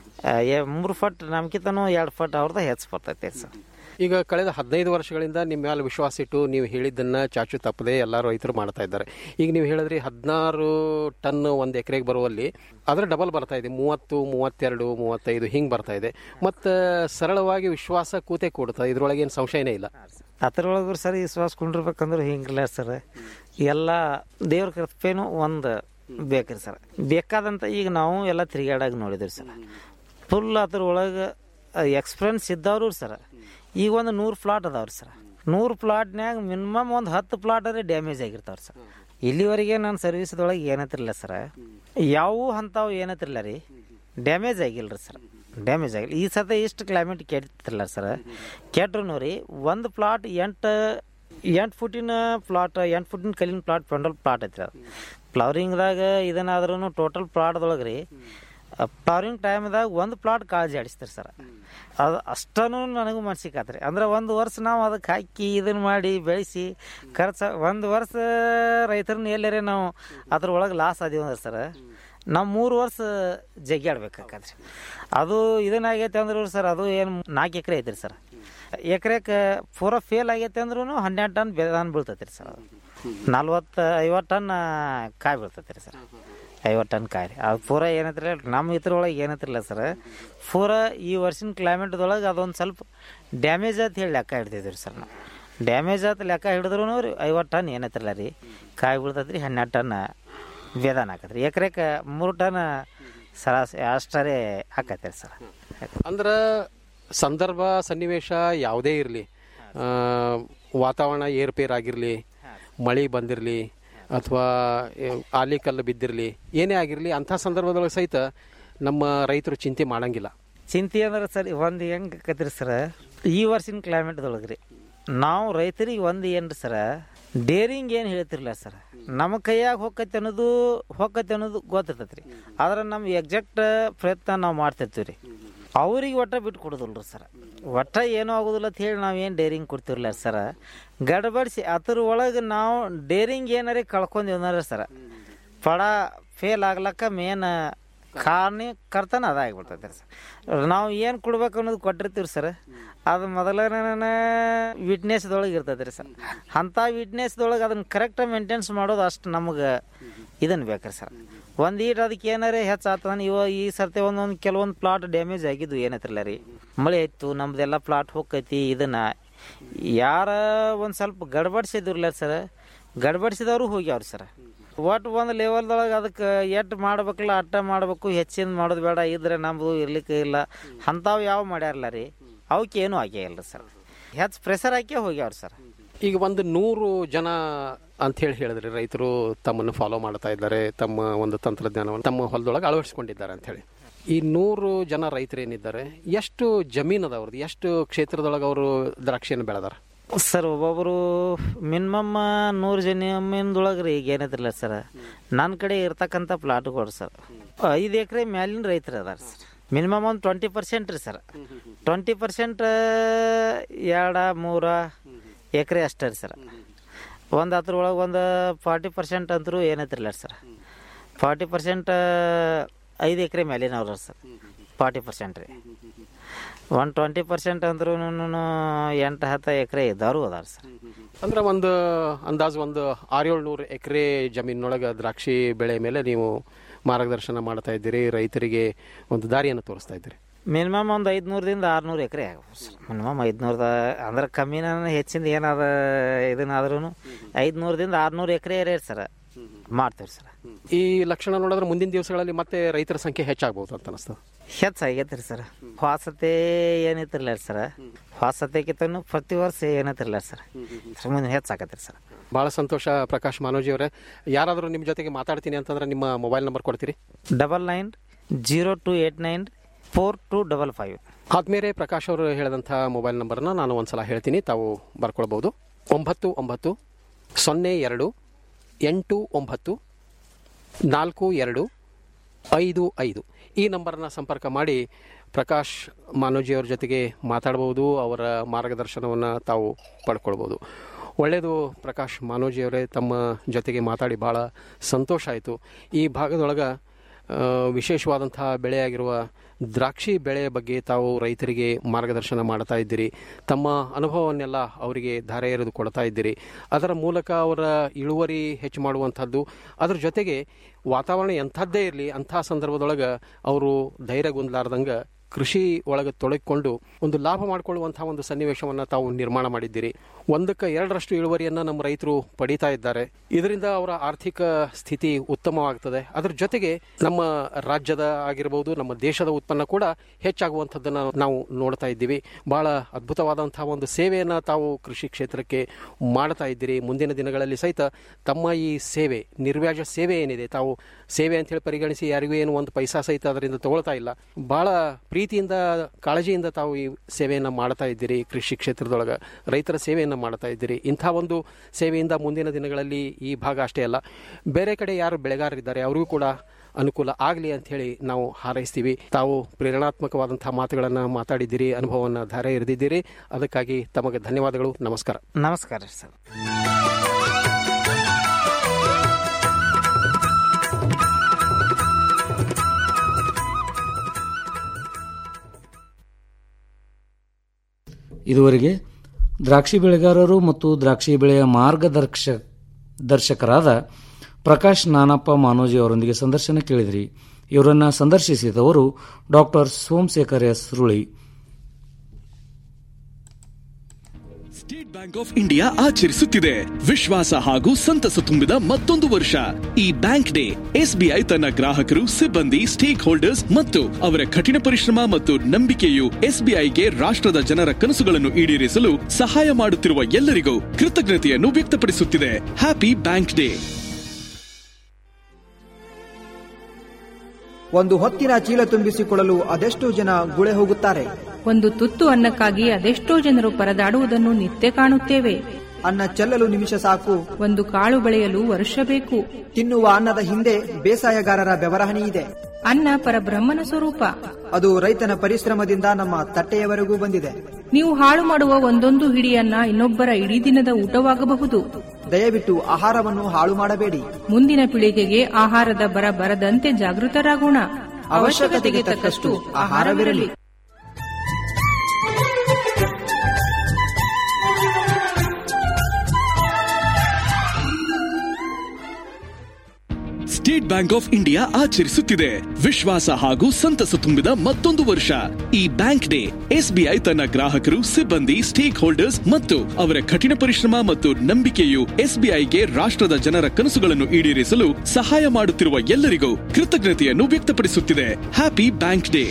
ಮೂರು ಫಟ್ ನಮ್ಕಿಂತನೂ ಎರಡು ಫಟ್ ಅವ್ರದ್ದು ಹೆಚ್ಚು ಬರ್ತೈತೆ ಸರ್ ಈಗ ಕಳೆದ ಹದಿನೈದು ವರ್ಷಗಳಿಂದ ನಿಮ್ಮ ಮೇಲೆ ವಿಶ್ವಾಸ ಇಟ್ಟು ನೀವು ಹೇಳಿದ್ದನ್ನ ಚಾಚು ತಪ್ಪದೆ ಎಲ್ಲ ರೈತರು ಮಾಡ್ತಾ ಇದ್ದಾರೆ ಈಗ ನೀವು ಹೇಳಿದ್ರಿ ಹದಿನಾರು ಟನ್ ಒಂದು ಎಕರೆಗೆ ಬರುವಲ್ಲಿ ಅದರ ಡಬಲ್ ಬರ್ತಾ ಇದೆ ಮೂವತ್ತು ಮೂವತ್ತೆರಡು ಮೂವತ್ತೈದು ಹಿಂಗೆ ಬರ್ತಾ ಇದೆ ಮತ್ತು ಸರಳವಾಗಿ ವಿಶ್ವಾಸ ಕೂತೆ ಕೂಡುತ್ತೆ ಇದ್ರೊಳಗೆ ಏನು ಸಂಶಯನೇ ಇಲ್ಲ ಅದ್ರೊಳಗೆ ಸರ್ ವಿಶ್ವಾಸ ಕೊಂಡಿರ್ಬೇಕಂದ್ರೆ ಹಿಂಗಿಲ್ಲ ಸರ್ ಎಲ್ಲ ದೇವ್ರ ಕೃಪೆನೂ ಒಂದು ಬೇಕ್ರಿ ಸರ್ ಬೇಕಾದಂಥ ಈಗ ನಾವು ಎಲ್ಲ ತಿರುಗಾಡಾಗ ನೋಡಿದ್ರಿ ಸರ್ ಫುಲ್ ಅದ್ರೊಳಗೆ ಎಕ್ಸ್ಪೀರಿಯನ್ಸ್ ಇದ್ದವರು ಸರ್ ಈಗ ಒಂದು ನೂರು ಪ್ಲಾಟ್ ಅದಾವ್ರಿ ಸರ್ ನೂರು ಪ್ಲಾಟ್ನ್ಯಾಗ ಮಿನಿಮಮ್ ಒಂದು ಹತ್ತು ಪ್ಲಾಟ್ ಅದೇ ಡ್ಯಾಮೇಜ್ ಆಗಿರ್ತಾವ್ರಿ ಸರ್ ಇಲ್ಲಿವರೆಗೆ ನನ್ನ ಸರ್ವಿಸ್ದೊಳಗೆ ಏನತ್ತಿರಲಿಲ್ಲ ಸರ್ ಯಾವ ಅಂಥವು ಏನತ್ತಿರಲ್ಲ ರೀ ಡ್ಯಾಮೇಜ್ ಆಗಿಲ್ಲ ರೀ ಸರ್ ಡ್ಯಾಮೇಜ್ ಆಗಿಲ್ಲ ಈ ಸತ ಇಷ್ಟು ಕ್ಲೈಮೇಟ್ ಕೆಟ್ಟಿಲ್ಲ ಸರ್ ಕೆಟ್ರು ರೀ ಒಂದು ಪ್ಲಾಟ್ ಎಂಟು ಎಂಟು ಫುಟಿನ ಪ್ಲಾಟ್ ಎಂಟು ಫುಟಿನ ಕಲ್ಲಿನ ಪ್ಲಾಟ್ ಪೆಂಡಲ್ ಪ್ಲಾಟ್ ಐತ್ರಿ ಅದು ಫ್ಲವರಿಂಗ್ದಾಗ ಇದನ್ನಾದ್ರೂ ಟೋಟಲ್ ಪ್ಲಾಟ್ದೊಳಗೆ ರೀ ಫ್ಲವರಿಂಗ್ ಟೈಮ್ದಾಗ ಒಂದು ಪ್ಲಾಟ್ ಕಾಳಜಿ ಆಡಿಸ್ತಾರೆ ಸರ್ ಅದು ಅಷ್ಟೂ ನನಗೂ ಮನ್ಸಿಗೆ ಆತ್ರಿ ಅಂದ್ರೆ ಒಂದು ವರ್ಷ ನಾವು ಅದಕ್ಕೆ ಹಾಕಿ ಇದನ್ನು ಮಾಡಿ ಬೆಳೆಸಿ ಖರ್ಚು ಒಂದು ವರ್ಷ ರೈತರನ್ನ ಎಲ್ಲರೇ ನಾವು ಅದ್ರೊಳಗೆ ಲಾಸ್ ಆದೀವಿ ಅಂದ್ರೆ ಸರ್ ನಾವು ಮೂರು ವರ್ಷ ಜಗ್ಗಾಡ್ಬೇಕಾಕತ್ರಿ ಅದು ಇದನ್ನಾಗೈತೆ ಅಂದ್ರೂ ಸರ್ ಅದು ಏನು ನಾಲ್ಕು ಎಕರೆ ಐತ್ರಿ ಸರ್ ಎಕರೆಗೆ ಪೂರ ಫೇಲ್ ಆಗೈತೆ ಅಂದ್ರೂ ಹನ್ನೆರಡು ಟನ್ ಬೆದಾನ್ ಬೀಳ್ತೈತೆ ರೀ ಸರ್ ಅದು ನಲ್ವತ್ತು ಐವತ್ತು ಟನ್ ಕಾಯಿ ಬೀಳ್ತೈತೆ ರೀ ಸರ್ ಐವತ್ತು ಟನ್ ಕಾಯಿ ರೀ ಅದು ಪೂರ ಏನೈತ್ರಿ ನಮ್ಮ ಇದ್ರೊಳಗೆ ಏನೈತಿಲ್ಲ ಸರ್ ಪೂರ ಈ ವರ್ಷಿನ ಕ್ಲೈಮೇಟ್ದೊಳಗೆ ಅದೊಂದು ಸ್ವಲ್ಪ ಡ್ಯಾಮೇಜ್ ಅಂತ ಹೇಳಿ ಲೆಕ್ಕ ಹಿಡ್ದಿದ್ವಿ ರೀ ಸರ್ ನಾವು ಡ್ಯಾಮೇಜ್ ಆತ ಲೆಕ್ಕ ಹಿಡಿದ್ರೂ ರೀ ಐವತ್ತು ಟನ್ ಏನೈತಿಲ್ಲ ರೀ ಕಾಯಿ ಬೀಳ್ತೈತೆ ರೀ ಹನ್ನೆರಡು ಟನ್ ಬೇದಾನ ಹಾಕತ್ರಿ ಎಕರೆಗೆ ಮೂರು ಟನ್ ಸರಾಸರಿ ಅಷ್ಟರೇ ಹಾಕತ್ತೀರಿ ಸರ್ ಅಂದ್ರೆ ಸಂದರ್ಭ ಸನ್ನಿವೇಶ ಯಾವುದೇ ಇರಲಿ ವಾತಾವರಣ ಏರ್ಪೇರ್ ಆಗಿರಲಿ ಮಳೆ ಬಂದಿರಲಿ ಅಥವಾ ಆಲಿಕಲ್ಲು ಬಿದ್ದಿರಲಿ ಏನೇ ಆಗಿರಲಿ ಅಂಥ ಸಂದರ್ಭದೊಳಗೆ ಸಹಿತ ನಮ್ಮ ರೈತರು ಚಿಂತೆ ಮಾಡಂಗಿಲ್ಲ ಚಿಂತೆ ಅಂದ್ರೆ ಸರ್ ಒಂದು ಹೆಂಗೆ ಆಕತ್ರಿ ಸರ್ ಈ ವರ್ಷಿನ ಕ್ಲೈಮೇಟ್ದೊಳಗೆ ರೀ ನಾವು ರೈತರಿಗೆ ಒಂದು ಏನು ರೀ ಸರ ಡೇರಿಂಗ್ ಏನು ಹೇಳ್ತಿರ್ಲಿಲ್ಲ ಸರ್ ನಮ್ಮ ಕೈಯಾಗ ಹೊಕ್ಕೈತೆ ಅನ್ನೋದು ಹೊಕ್ಕೈತೆ ಅನ್ನೋದು ಗೊತ್ತಿರ್ತೈತೆ ರೀ ಆದ್ರೆ ನಮ್ಮ ಎಕ್ಸಾಕ್ಟ್ ಪ್ರಯತ್ನ ನಾವು ಮಾಡ್ತಿರ್ತೀವಿ ರೀ ಅವ್ರಿಗೆ ಒಟ್ಟ ಬಿಟ್ಟು ಕೊಡೋದಿಲ್ಲ ಸರ್ ಒಟ್ಟ ಏನೂ ಆಗೋದಿಲ್ಲ ಅಂತ ಹೇಳಿ ನಾವು ಏನು ಡೇರಿಂಗ್ ಕೊಡ್ತಿರ್ಲಿಲ್ಲ ಸರ ಗಡ್ಬಡಿಸಿ ಅದ್ರ ಒಳಗೆ ನಾವು ಡೇರಿಂಗ್ ಏನಾರೇ ಕಳ್ಕೊಂಡಿ ಅಂದ್ರೆ ಸರ ಪಡ ಫೇಲ್ ಆಗ್ಲಕ್ಕ ಮೇನ್ ಕಾರಣ ಕರ್ತನ ಅದಾಗ್ಬಿಡ್ತೈತೆ ಸರ್ ನಾವು ಏನು ಕೊಡ್ಬೇಕು ಅನ್ನೋದು ಕೊಟ್ಟಿರ್ತೀವಿ ಸರ್ ಅದು ಮೊದಲನೇ ವಿಟ್ನೆಸ್ದೊಳಗೆ ಇರ್ತೈತೆ ರೀ ಸರ್ ಅಂಥ ವಿಟ್ನೆಸ್ದೊಳಗೆ ಅದನ್ನು ಕರೆಕ್ಟಾಗಿ ಮೇಂಟೆನ್ಸ್ ಮಾಡೋದು ಅಷ್ಟು ನಮಗೆ ಇದನ್ನು ಬೇಕ್ರಿ ಸರ್ ಒಂದು ಈಟ್ ಅದಕ್ಕೆ ಏನಾರೇ ಹೆಚ್ಚಾತದ ಇವ ಈ ಸರ್ತಿ ಒಂದೊಂದು ಕೆಲವೊಂದು ಪ್ಲಾಟ್ ಡ್ಯಾಮೇಜ್ ಆಗಿದ್ದು ಏನೈತ್ರಲ್ಲ ರೀ ಮಳೆ ಇತ್ತು ನಮ್ದೆಲ್ಲ ಪ್ಲಾಟ್ ಹೋಗ್ತೈತಿ ಇದನ್ನು ಯಾರ ಒಂದು ಸ್ವಲ್ಪ ಗಡ್ಬಡಿಸಿದ್ರಲ್ಲ ಸರ್ ಗಡ್ಬಡಿಸಿದವರು ಹೋಗ್ಯಾವ್ರಿ ಸರ್ ಒಟ್ಟು ಒಂದು ಲೆವೆಲ್ದೊಳಗೆ ಅದಕ್ಕೆ ಎಟ್ಟು ಮಾಡ್ಬೇಕಲ್ಲ ಅಟ್ಟ ಮಾಡಬೇಕು ಹೆಚ್ಚಿನ ಮಾಡೋದು ಬೇಡ ಇದ್ರೆ ನಮ್ಮದು ಇರ್ಲಿಕ್ಕೆ ಇಲ್ಲ ಅಂಥವು ಯಾವ ಮಾಡ್ಯಾರಲ್ಲ ರೀ ಅವಕ್ಕೆ ಏನೂ ಆಗೇ ಇಲ್ಲ ಸರ್ ಹೆಚ್ಚು ಪ್ರೆಷರ್ ಹಾಕಿ ಹೋಗ್ಯಾವ್ರಿ ಸರ್ ಈಗ ಒಂದು ನೂರು ಜನ ಅಂತ ಹೇಳಿ ಹೇಳಿದ್ರಿ ರೈತರು ತಮ್ಮನ್ನು ಫಾಲೋ ಮಾಡ್ತಾ ಇದ್ದಾರೆ ತಮ್ಮ ಒಂದು ತಂತ್ರಜ್ಞಾನವನ್ನು ತಮ್ಮ ಹೊಲದೊಳಗೆ ಅಳವಡಿಸ್ಕೊಂಡಿದ್ದಾರೆ ಅಂತ ಹೇಳಿ ಈ ನೂರು ಜನ ರೈತರು ಏನಿದ್ದಾರೆ ಎಷ್ಟು ಜಮೀನು ಅದ ಅವ್ರದ್ದು ಎಷ್ಟು ಕ್ಷೇತ್ರದೊಳಗೆ ಅವರು ದ್ರಾಕ್ಷಿಯನ್ನು ಬೆಳೆದಾರ ಸರ್ ಒಬ್ಬೊಬ್ಬರು ಮಿನಿಮಮ್ ನೂರು ಜಮೀನ್ದೊಳಗೆ ರೀ ಈಗ ಏನೈತಿಲ್ಲ ಸರ್ ನನ್ನ ಕಡೆ ಇರ್ತಕ್ಕಂಥ ಪ್ಲಾಟ್ಗಳು ಸರ್ ಐದು ಎಕರೆ ಮ್ಯಾಲಿನ ರೈತರು ಅದಾರ ಸರ್ ಮಿನಿಮಮ್ ಒಂದು ಟ್ವೆಂಟಿ ಪರ್ಸೆಂಟ್ ರೀ ಸರ್ ಟ್ವೆಂಟಿ ಪರ್ಸೆಂಟ್ ಎರಡು ಮೂರ ಎಕರೆ ಅಷ್ಟೇ ರೀ ಸರ್ ಒಂದು ಅದ್ರೊಳಗೆ ಒಂದು ಫಾರ್ಟಿ ಪರ್ಸೆಂಟ್ ಅಂತರೂ ಏನೈತಿಲ್ಲ ಸರ್ ಫಾರ್ಟಿ ಪರ್ಸೆಂಟ್ ಐದು ಎಕರೆ ಮೇಲಿನವ್ರು ಸರ್ ಫಾರ್ಟಿ ಪರ್ಸೆಂಟ್ ರೀ ಒನ್ ಟ್ವೆಂಟಿ ಪರ್ಸೆಂಟ್ ಅಂದ್ರೂ ಎಂಟು ಹತ್ತು ಎಕರೆ ಇದ್ದವರು ಅದಾರ ಸರ್ ಅಂದ್ರೆ ಒಂದು ಅಂದಾಜು ಒಂದು ಆರೇಳು ನೂರು ಎಕರೆ ಜಮೀನೊಳಗೆ ದ್ರಾಕ್ಷಿ ಬೆಳೆ ಮೇಲೆ ನೀವು ಮಾರ್ಗದರ್ಶನ ಮಾಡ್ತಾ ಇದ್ದೀರಿ ರೈತರಿಗೆ ಒಂದು ದಾರಿಯನ್ನು ತೋರಿಸ್ತಾ ಇದ್ದೀರಿ ಮಿನಿಮಮ್ ಒಂದು ಐದುನೂರದಿಂದ ಆರುನೂರು ಎಕರೆ ಆಗ್ಬೋದು ಸರ್ ಮಿನಿಮಮ್ ಐದುನೂರದ ಅಂದ್ರೆ ಕಮ್ಮಿನ ಹೆಚ್ಚಿಂದ ಏನಾದ ಇದನ್ನಾದ್ರೂ ಐದುನೂರದಿಂದ ಆರುನೂರು ಎಕರೆ ರೀ ಸರ್ ಮಾಡ್ತೀವಿ ಸರ್ ಈ ಲಕ್ಷಣ ನೋಡಿದ್ರೆ ಮುಂದಿನ ದಿವಸಗಳಲ್ಲಿ ಮತ್ತೆ ರೈತರ ಸಂಖ್ಯೆ ಹೆಚ್ಚಾಗ್ಬೋದು ಅಂತ ಅನಿಸ್ತದೆ ಹೆಚ್ಚಾಗೈತೆ ರೀ ಸರ್ ಹೊಸತೆ ಏನೈತಿರಲ್ಲ ಸರ್ ಹೊಸತೆಗಿಂತನೂ ಪ್ರತಿ ವರ್ಷ ಏನೈತಿರಲ್ಲ ಸರ್ ಮುಂದೆ ಹೆಚ್ಚಾಗತ್ತೆ ರೀ ಸರ್ ಭಾಳ ಸಂತೋಷ ಪ್ರಕಾಶ್ ಮಾನೋಜಿ ಅವರೇ ಯಾರಾದರೂ ನಿಮ್ಮ ಜೊತೆಗೆ ಮಾತಾಡ್ತೀನಿ ಅಂತಂದ್ರೆ ನಿಮ್ಮ ಮೊಬೈಲ್ ನಂಬರ್ ಕೊಡ್ತೀರಿ double nine zero two eight nine four two double five ಆದ್ಮೇಲೆ ಪ್ರಕಾಶ್ ಅವರು ಹೇಳಿದಂಥ ಮೊಬೈಲ್ ನಂಬರ್ನ ನಾನು ಒಂದ್ಸಲ ಹೇಳ್ತೀನಿ ತಾವು ಬರ್ಕೊಳ್ಬೋದು ಒಂಬತ್ತು ಒಂಬತ್ತು ಸೊನ್ನೆ ಎರಡು ಎಂಟು ಒಂಬತ್ತು ನಾಲ್ಕು ಎರಡು ಐದು ಐದು ಈ ನಂಬರನ್ನ ಸಂಪರ್ಕ ಮಾಡಿ ಪ್ರಕಾಶ್ ಮಾನೋಜಿಯವ್ರ ಜೊತೆಗೆ ಮಾತಾಡ್ಬೋದು ಅವರ ಮಾರ್ಗದರ್ಶನವನ್ನು ತಾವು ಪಡ್ಕೊಳ್ಬೋದು ಒಳ್ಳೆಯದು ಪ್ರಕಾಶ್ ಮಾನೋಜಿಯವರೇ ತಮ್ಮ ಜೊತೆಗೆ ಮಾತಾಡಿ ಭಾಳ ಸಂತೋಷ ಆಯಿತು ಈ ಭಾಗದೊಳಗೆ ಆ, ವಿಶೇಷವಾದಂತಹ ಬೆಳೆಯಾಗಿರುವ ದ್ರಾಕ್ಷಿ ಬೆಳೆಯ ಬಗ್ಗೆ ತಾವು ರೈತರಿಗೆ ಮಾರ್ಗದರ್ಶನ ಮಾಡ್ತಾ ಇದ್ದೀರಿ ತಮ್ಮ ಅನುಭವವನ್ನೆಲ್ಲ ಅವರಿಗೆ ಧಾರೆ ಎರೆದು ಕೊಡ್ತಾ ಇದ್ದೀರಿ ಅದರ ಮೂಲಕ ಅವರ ಇಳುವರಿ ಹೆಚ್ಚು ಮಾಡುವಂಥದ್ದು ಅದರ ಜೊತೆಗೆ ವಾತಾವರಣ ಎಂಥದ್ದೇ ಇರಲಿ ಅಂಥ ಸಂದರ್ಭದೊಳಗೆ ಅವರು ಧೈರ್ಯಗೊಂದಲಾರ್ದಂಗೆ ಕೃಷಿ ಒಳಗೆ ತೊಡಗಿಕೊಂಡು ಒಂದು ಲಾಭ ಮಾಡಿಕೊಳ್ಳುವಂತಹ ಒಂದು ಸನ್ನಿವೇಶವನ್ನು ತಾವು ನಿರ್ಮಾಣ ಮಾಡಿದ್ದೀರಿ ಒಂದಕ್ಕೆ ಎರಡರಷ್ಟು ಇಳುವರಿಯನ್ನು ನಮ್ಮ ರೈತರು ಪಡೀತಾ ಇದ್ದಾರೆ ಇದರಿಂದ ಅವರ ಆರ್ಥಿಕ ಸ್ಥಿತಿ ಉತ್ತಮವಾಗ್ತದೆ ಅದರ ಜೊತೆಗೆ ನಮ್ಮ ರಾಜ್ಯದ ಆಗಿರ್ಬೋದು ನಮ್ಮ ದೇಶದ ಉತ್ಪನ್ನ ಕೂಡ ಹೆಚ್ಚಾಗುವಂಥದ್ದನ್ನು ನಾವು ನೋಡ್ತಾ ಇದ್ದೀವಿ ಬಹಳ ಅದ್ಭುತವಾದಂತಹ ಒಂದು ಸೇವೆಯನ್ನು ತಾವು ಕೃಷಿ ಕ್ಷೇತ್ರಕ್ಕೆ ಮಾಡ್ತಾ ಇದ್ದೀರಿ ಮುಂದಿನ ದಿನಗಳಲ್ಲಿ ಸಹಿತ ತಮ್ಮ ಈ ಸೇವೆ ನಿರ್ವ್ಯಾಜ ಸೇವೆ ಏನಿದೆ ತಾವು ಸೇವೆ ಅಂತ ಹೇಳಿ ಪರಿಗಣಿಸಿ ಯಾರಿಗೂ ಏನು ಒಂದು ಪೈಸಾ ಸಹಿತ ಅದರಿಂದ ತಗೊಳ್ತಾ ಇಲ್ಲ ಬಹಳ ಪ್ರೀತಿಯಿಂದ ಕಾಳಜಿಯಿಂದ ತಾವು ಈ ಸೇವೆಯನ್ನು ಮಾಡ್ತಾ ಇದ್ದೀರಿ ಕೃಷಿ ಕ್ಷೇತ್ರದೊಳಗೆ ರೈತರ ಸೇವೆಯನ್ನು ಮಾಡ್ತಾ ಇದ್ದೀರಿ ಇಂಥ ಒಂದು ಸೇವೆಯಿಂದ ಮುಂದಿನ ದಿನಗಳಲ್ಲಿ ಈ ಭಾಗ ಅಷ್ಟೇ ಅಲ್ಲ ಬೇರೆ ಕಡೆ ಯಾರು ಬೆಳೆಗಾರರಿದ್ದಾರೆ ಅವರಿಗೂ ಕೂಡ ಅನುಕೂಲ ಆಗಲಿ ಅಂತ ಹೇಳಿ ನಾವು ಹಾರೈಸ್ತೀವಿ ತಾವು ಪ್ರೇರಣಾತ್ಮಕವಾದಂತಹ ಮಾತುಗಳನ್ನು ಮಾತಾಡಿದ್ದೀರಿ ಅನುಭವವನ್ನು ಧಾರೆ ಎರೆದಿದ್ದೀರಿ ಅದಕ್ಕಾಗಿ ತಮಗೆ ಧನ್ಯವಾದಗಳು ನಮಸ್ಕಾರ ನಮಸ್ಕಾರ ಸರ್ ಇದುವರೆಗೆ ದ್ರಾಕ್ಷಿ ಬೆಳೆಗಾರರು ಮತ್ತು ದ್ರಾಕ್ಷಿ ಬೆಳೆಯ ಮಾರ್ಗದರ್ಶ ದರ್ಶಕರಾದ ಪ್ರಕಾಶ್ ನಾನಪ್ಪ ಮಾನೋಜಿ ಅವರೊಂದಿಗೆ ಸಂದರ್ಶನ ಕೇಳಿದ್ರಿ ಇವರನ್ನ ಸಂದರ್ಶಿಸಿದವರು ಡಾಕ್ಟರ್ ಸೋಮಶೇಖರ್ ಎಸ್ ರುಳಿ ಸ್ಟೇಟ್ ಬ್ಯಾಂಕ್ ಆಫ್ ಇಂಡಿಯಾ ಆಚರಿಸುತ್ತಿದೆ ವಿಶ್ವಾಸ ಹಾಗೂ ಸಂತಸ ತುಂಬಿದ ಮತ್ತೊಂದು ವರ್ಷ ಈ ಬ್ಯಾಂಕ್ ಡೇ ಎಸ್ಬಿಐ ತನ್ನ ಗ್ರಾಹಕರು ಸಿಬ್ಬಂದಿ ಸ್ಟೇಕ್ ಹೋಲ್ಡರ್ಸ್ ಮತ್ತು ಅವರ ಕಠಿಣ ಪರಿಶ್ರಮ ಮತ್ತು ನಂಬಿಕೆಯು ಎಸ್ಬಿಐಗೆ ರಾಷ್ಟ್ರದ ಜನರ ಕನಸುಗಳನ್ನು ಈಡೇರಿಸಲು ಸಹಾಯ ಮಾಡುತ್ತಿರುವ ಎಲ್ಲರಿಗೂ ಕೃತಜ್ಞತೆಯನ್ನು ವ್ಯಕ್ತಪಡಿಸುತ್ತಿದೆ ಹ್ಯಾಪಿ ಬ್ಯಾಂಕ್ ಡೇ ಒಂದು ಹೊತ್ತಿನ ಚೀಲ ತುಂಬಿಸಿಕೊಳ್ಳಲು ಅದೆಷ್ಟೋ ಜನ ಗುಳೆ ಹೋಗುತ್ತಾರೆ ಒಂದು ತುತ್ತು ಅನ್ನಕ್ಕಾಗಿ ಅದೆಷ್ಟೋ ಜನರು ಪರದಾಡುವುದನ್ನು ನಿತ್ಯ ಕಾಣುತ್ತೇವೆ ಅನ್ನ ಚೆಲ್ಲಲು ನಿಮಿಷ ಸಾಕು ಒಂದು ಕಾಳು ಬೆಳೆಯಲು ವರ್ಷ ಬೇಕು ತಿನ್ನುವ ಅನ್ನದ ಹಿಂದೆ ಬೇಸಾಯಗಾರರ ಬೆವರಹಣಿ ಇದೆ ಅನ್ನ ಪರಬ್ರಹ್ಮನ ಸ್ವರೂಪ ಅದು ರೈತನ ಪರಿಶ್ರಮದಿಂದ ನಮ್ಮ ತಟ್ಟೆಯವರೆಗೂ ಬಂದಿದೆ ನೀವು ಹಾಳು ಮಾಡುವ ಒಂದೊಂದು ಹಿಡಿಯನ್ನ ಇನ್ನೊಬ್ಬರ ಇಡೀ ದಿನದ ಊಟವಾಗಬಹುದು ದಯವಿಟ್ಟು ಆಹಾರವನ್ನು ಹಾಳು ಮಾಡಬೇಡಿ ಮುಂದಿನ ಪೀಳಿಗೆಗೆ ಆಹಾರದ ಬರ ಬರದಂತೆ ಜಾಗೃತರಾಗೋಣ ಅವಶ್ಯಕತೆಗೆ ತಕ್ಕಷ್ಟು ಆಹಾರವಿರಲಿ ಸ್ಟೇಟ್ ಬ್ಯಾಂಕ್ ಆಫ್ ಇಂಡಿಯಾ ಆಚರಿಸುತ್ತಿದೆ ವಿಶ್ವಾಸ ಹಾಗೂ ಸಂತಸ ತುಂಬಿದ ಮತ್ತೊಂದು ವರ್ಷ ಈ ಬ್ಯಾಂಕ್ ಡೇ ಎಸ್ಬಿಐ ತನ್ನ ಗ್ರಾಹಕರು ಸಿಬ್ಬಂದಿ ಸ್ಟೇಕ್ ಹೋಲ್ಡರ್ಸ್ ಮತ್ತು ಅವರ ಕಠಿಣ ಪರಿಶ್ರಮ ಮತ್ತು ನಂಬಿಕೆಯು ಎಸ್ಬಿಐಗೆ ರಾಷ್ಟ್ರದ ಜನರ ಕನಸುಗಳನ್ನು ಈಡೇರಿಸಲು ಸಹಾಯ ಮಾಡುತ್ತಿರುವ ಎಲ್ಲರಿಗೂ ಕೃತಜ್ಞತೆಯನ್ನು ವ್ಯಕ್ತಪಡಿಸುತ್ತಿದೆ ಹ್ಯಾಪಿ ಬ್ಯಾಂಕ್ ಡೇ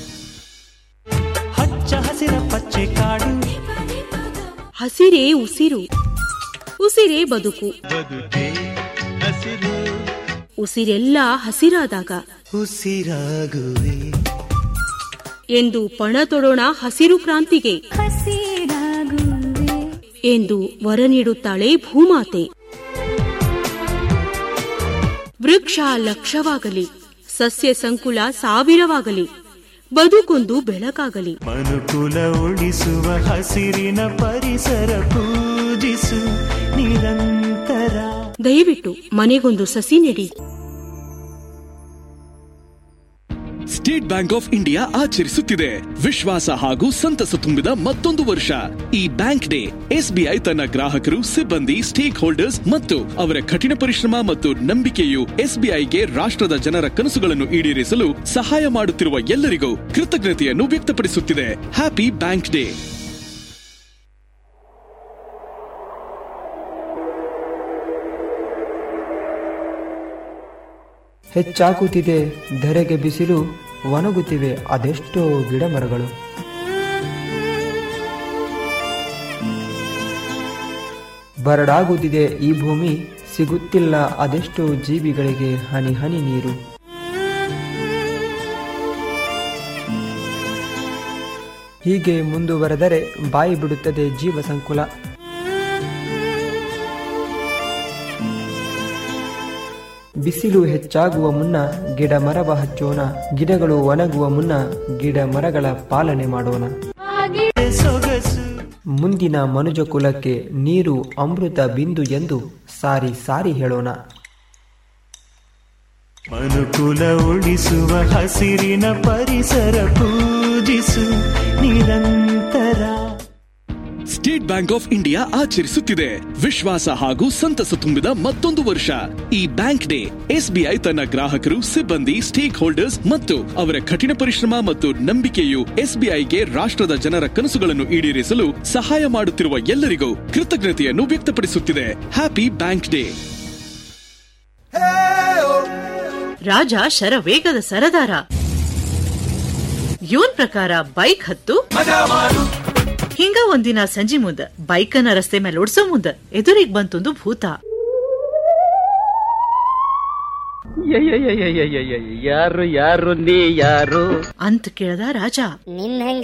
ಹಚ್ಚ ಹಸಿರ ಪಚ್ಚೆ ಕಾಡು ಹಸಿರೇ ಉಸಿರು ಉಸಿರೇ ಬದುಕು ಬದುಕೆ ಹಸಿರು ಉಸಿರೆಲ್ಲ ಹಸಿರಾದಾಗ ಉಸಿರಾಗುವೆ ಎಂದು ಪಣ ತೊಡೋಣ ಹಸಿರು ಕ್ರಾಂತಿಗೆ ಎಂದು ವರ ನೀಡುತ್ತಾಳೆ ಭೂಮಾತೆ ವೃಕ್ಷ ಲಕ್ಷವಾಗಲಿ ಸಸ್ಯ ಸಂಕುಲ ಸಾವಿರವಾಗಲಿ ಬದುಕೊಂದು ಬೆಳಕಾಗಲಿ ಮನುಕುಲ ಉಳಿಸುವ ಹಸಿರಿನ ಪರಿಸರ ಪೂಜಿಸು ನಿರಂತರ ದಯವಿಟ್ಟು ಮನೆಗೊಂದು ಸಸಿ ನೆಡಿ ಸ್ಟೇಟ್ ಬ್ಯಾಂಕ್ ಆಫ್ ಇಂಡಿಯಾ ಆಚರಿಸುತ್ತಿದೆ ವಿಶ್ವಾಸ ಹಾಗೂ ಸಂತಸ ತುಂಬಿದ ಮತ್ತೊಂದು ವರ್ಷ ಈ ಬ್ಯಾಂಕ್ ಡೇ ಎಸ್ಬಿಐ ತನ್ನ ಗ್ರಾಹಕರು ಸಿಬ್ಬಂದಿ ಸ್ಟೇಕ್ ಹೋಲ್ಡರ್ಸ್ ಮತ್ತು ಅವರ ಕಠಿಣ ಪರಿಶ್ರಮ ಮತ್ತು ನಂಬಿಕೆಯು ಎಸ್ಬಿಐಗೆ ರಾಷ್ಟ್ರದ ಜನರ ಕನಸುಗಳನ್ನು ಈಡೇರಿಸಲು ಸಹಾಯ ಮಾಡುತ್ತಿರುವ ಎಲ್ಲರಿಗೂ ಕೃತಜ್ಞತೆಯನ್ನು ವ್ಯಕ್ತಪಡಿಸುತ್ತಿದೆ ಹ್ಯಾಪಿ ಬ್ಯಾಂಕ್ ಡೇ ಹೆಚ್ಚಾಗುತ್ತಿದೆ ಧರೆಗೆ ಬಿಸಿಲು ಒಣಗುತ್ತಿವೆ ಅದೆಷ್ಟೋ ಗಿಡ ಮರಗಳು ಬರಡಾಗುತ್ತಿದೆ ಈ ಭೂಮಿ ಸಿಗುತ್ತಿಲ್ಲ ಅದೆಷ್ಟೋ ಜೀವಿಗಳಿಗೆ ಹನಿ ಹನಿ ನೀರು ಹೀಗೆ ಮುಂದುವರೆದರೆ ಬಾಯಿ ಬಿಡುತ್ತದೆ ಜೀವ ಸಂಕುಲ ಬಿಸಿಲು ಹೆಚ್ಚಾಗುವ ಮುನ್ನ ಗಿಡ ಮರವ ಹಚ್ಚೋಣ ಗಿಡಗಳು ಒಣಗುವ ಮುನ್ನ ಗಿಡ ಮರಗಳ ಪಾಲನೆ ಮಾಡೋಣ ಮುಂದಿನ ಮನುಜ ಕುಲಕ್ಕೆ ನೀರು ಅಮೃತ ಬಿಂದು ಎಂದು ಸಾರಿ ಸಾರಿ ಹೇಳೋಣ ಮನುಕುಲ ಉಳಿಸುವ ಹಸಿರಿನ ಪರಿಸರ ಪೂಜಿಸು ನಿರಂತರ ಸ್ಟೇಟ್ ಬ್ಯಾಂಕ್ ಆಫ್ ಇಂಡಿಯಾ ಆಚರಿಸುತ್ತಿದೆ ವಿಶ್ವಾಸ ಹಾಗೂ ಸಂತಸ ತುಂಬಿದ ಮತ್ತೊಂದು ವರ್ಷ ಈ ಬ್ಯಾಂಕ್ ಡೇ ಎಸ್ಬಿಐ ತನ್ನ ಗ್ರಾಹಕರು ಸಿಬ್ಬಂದಿ ಸ್ಟೇಕ್ ಹೋಲ್ಡರ್ಸ್ ಮತ್ತು ಅವರ ಕಠಿಣ ಪರಿಶ್ರಮ ಮತ್ತು ನಂಬಿಕೆಯು ಎಸ್ಬಿಐಗೆ ರಾಷ್ಟ್ರದ ಜನರ ಕನಸುಗಳನ್ನು ಈಡೇರಿಸಲು ಸಹಾಯ ಮಾಡುತ್ತಿರುವ ಎಲ್ಲರಿಗೂ ಕೃತಜ್ಞತೆಯನ್ನು ವ್ಯಕ್ತಪಡಿಸುತ್ತಿದೆ ಹ್ಯಾಪಿ ಬ್ಯಾಂಕ್ ಡೇ ರಾಜ ಶರವೇಗದ ಸರದಾರ ಇವನ್ ಪ್ರಕಾರ ಬೈಕ್ ಹತ್ತು ಹಿಂಗ ಒಂದಿನ ಸಂಜಿ ಮುಂದ ಬೈಕನ್ನ ರಸ್ತೆ ಮೇಲೆ ಓಡ್ಸೋ ಮುಂದ ಎದುರಿಗೆ ಬಂತೊಂದು ಭೂತ ಯಾರು ಯಾರು ನೀ ಯಾರು ಅಂತ ಕೇಳ್ದ ರಾಜ ನಿನ್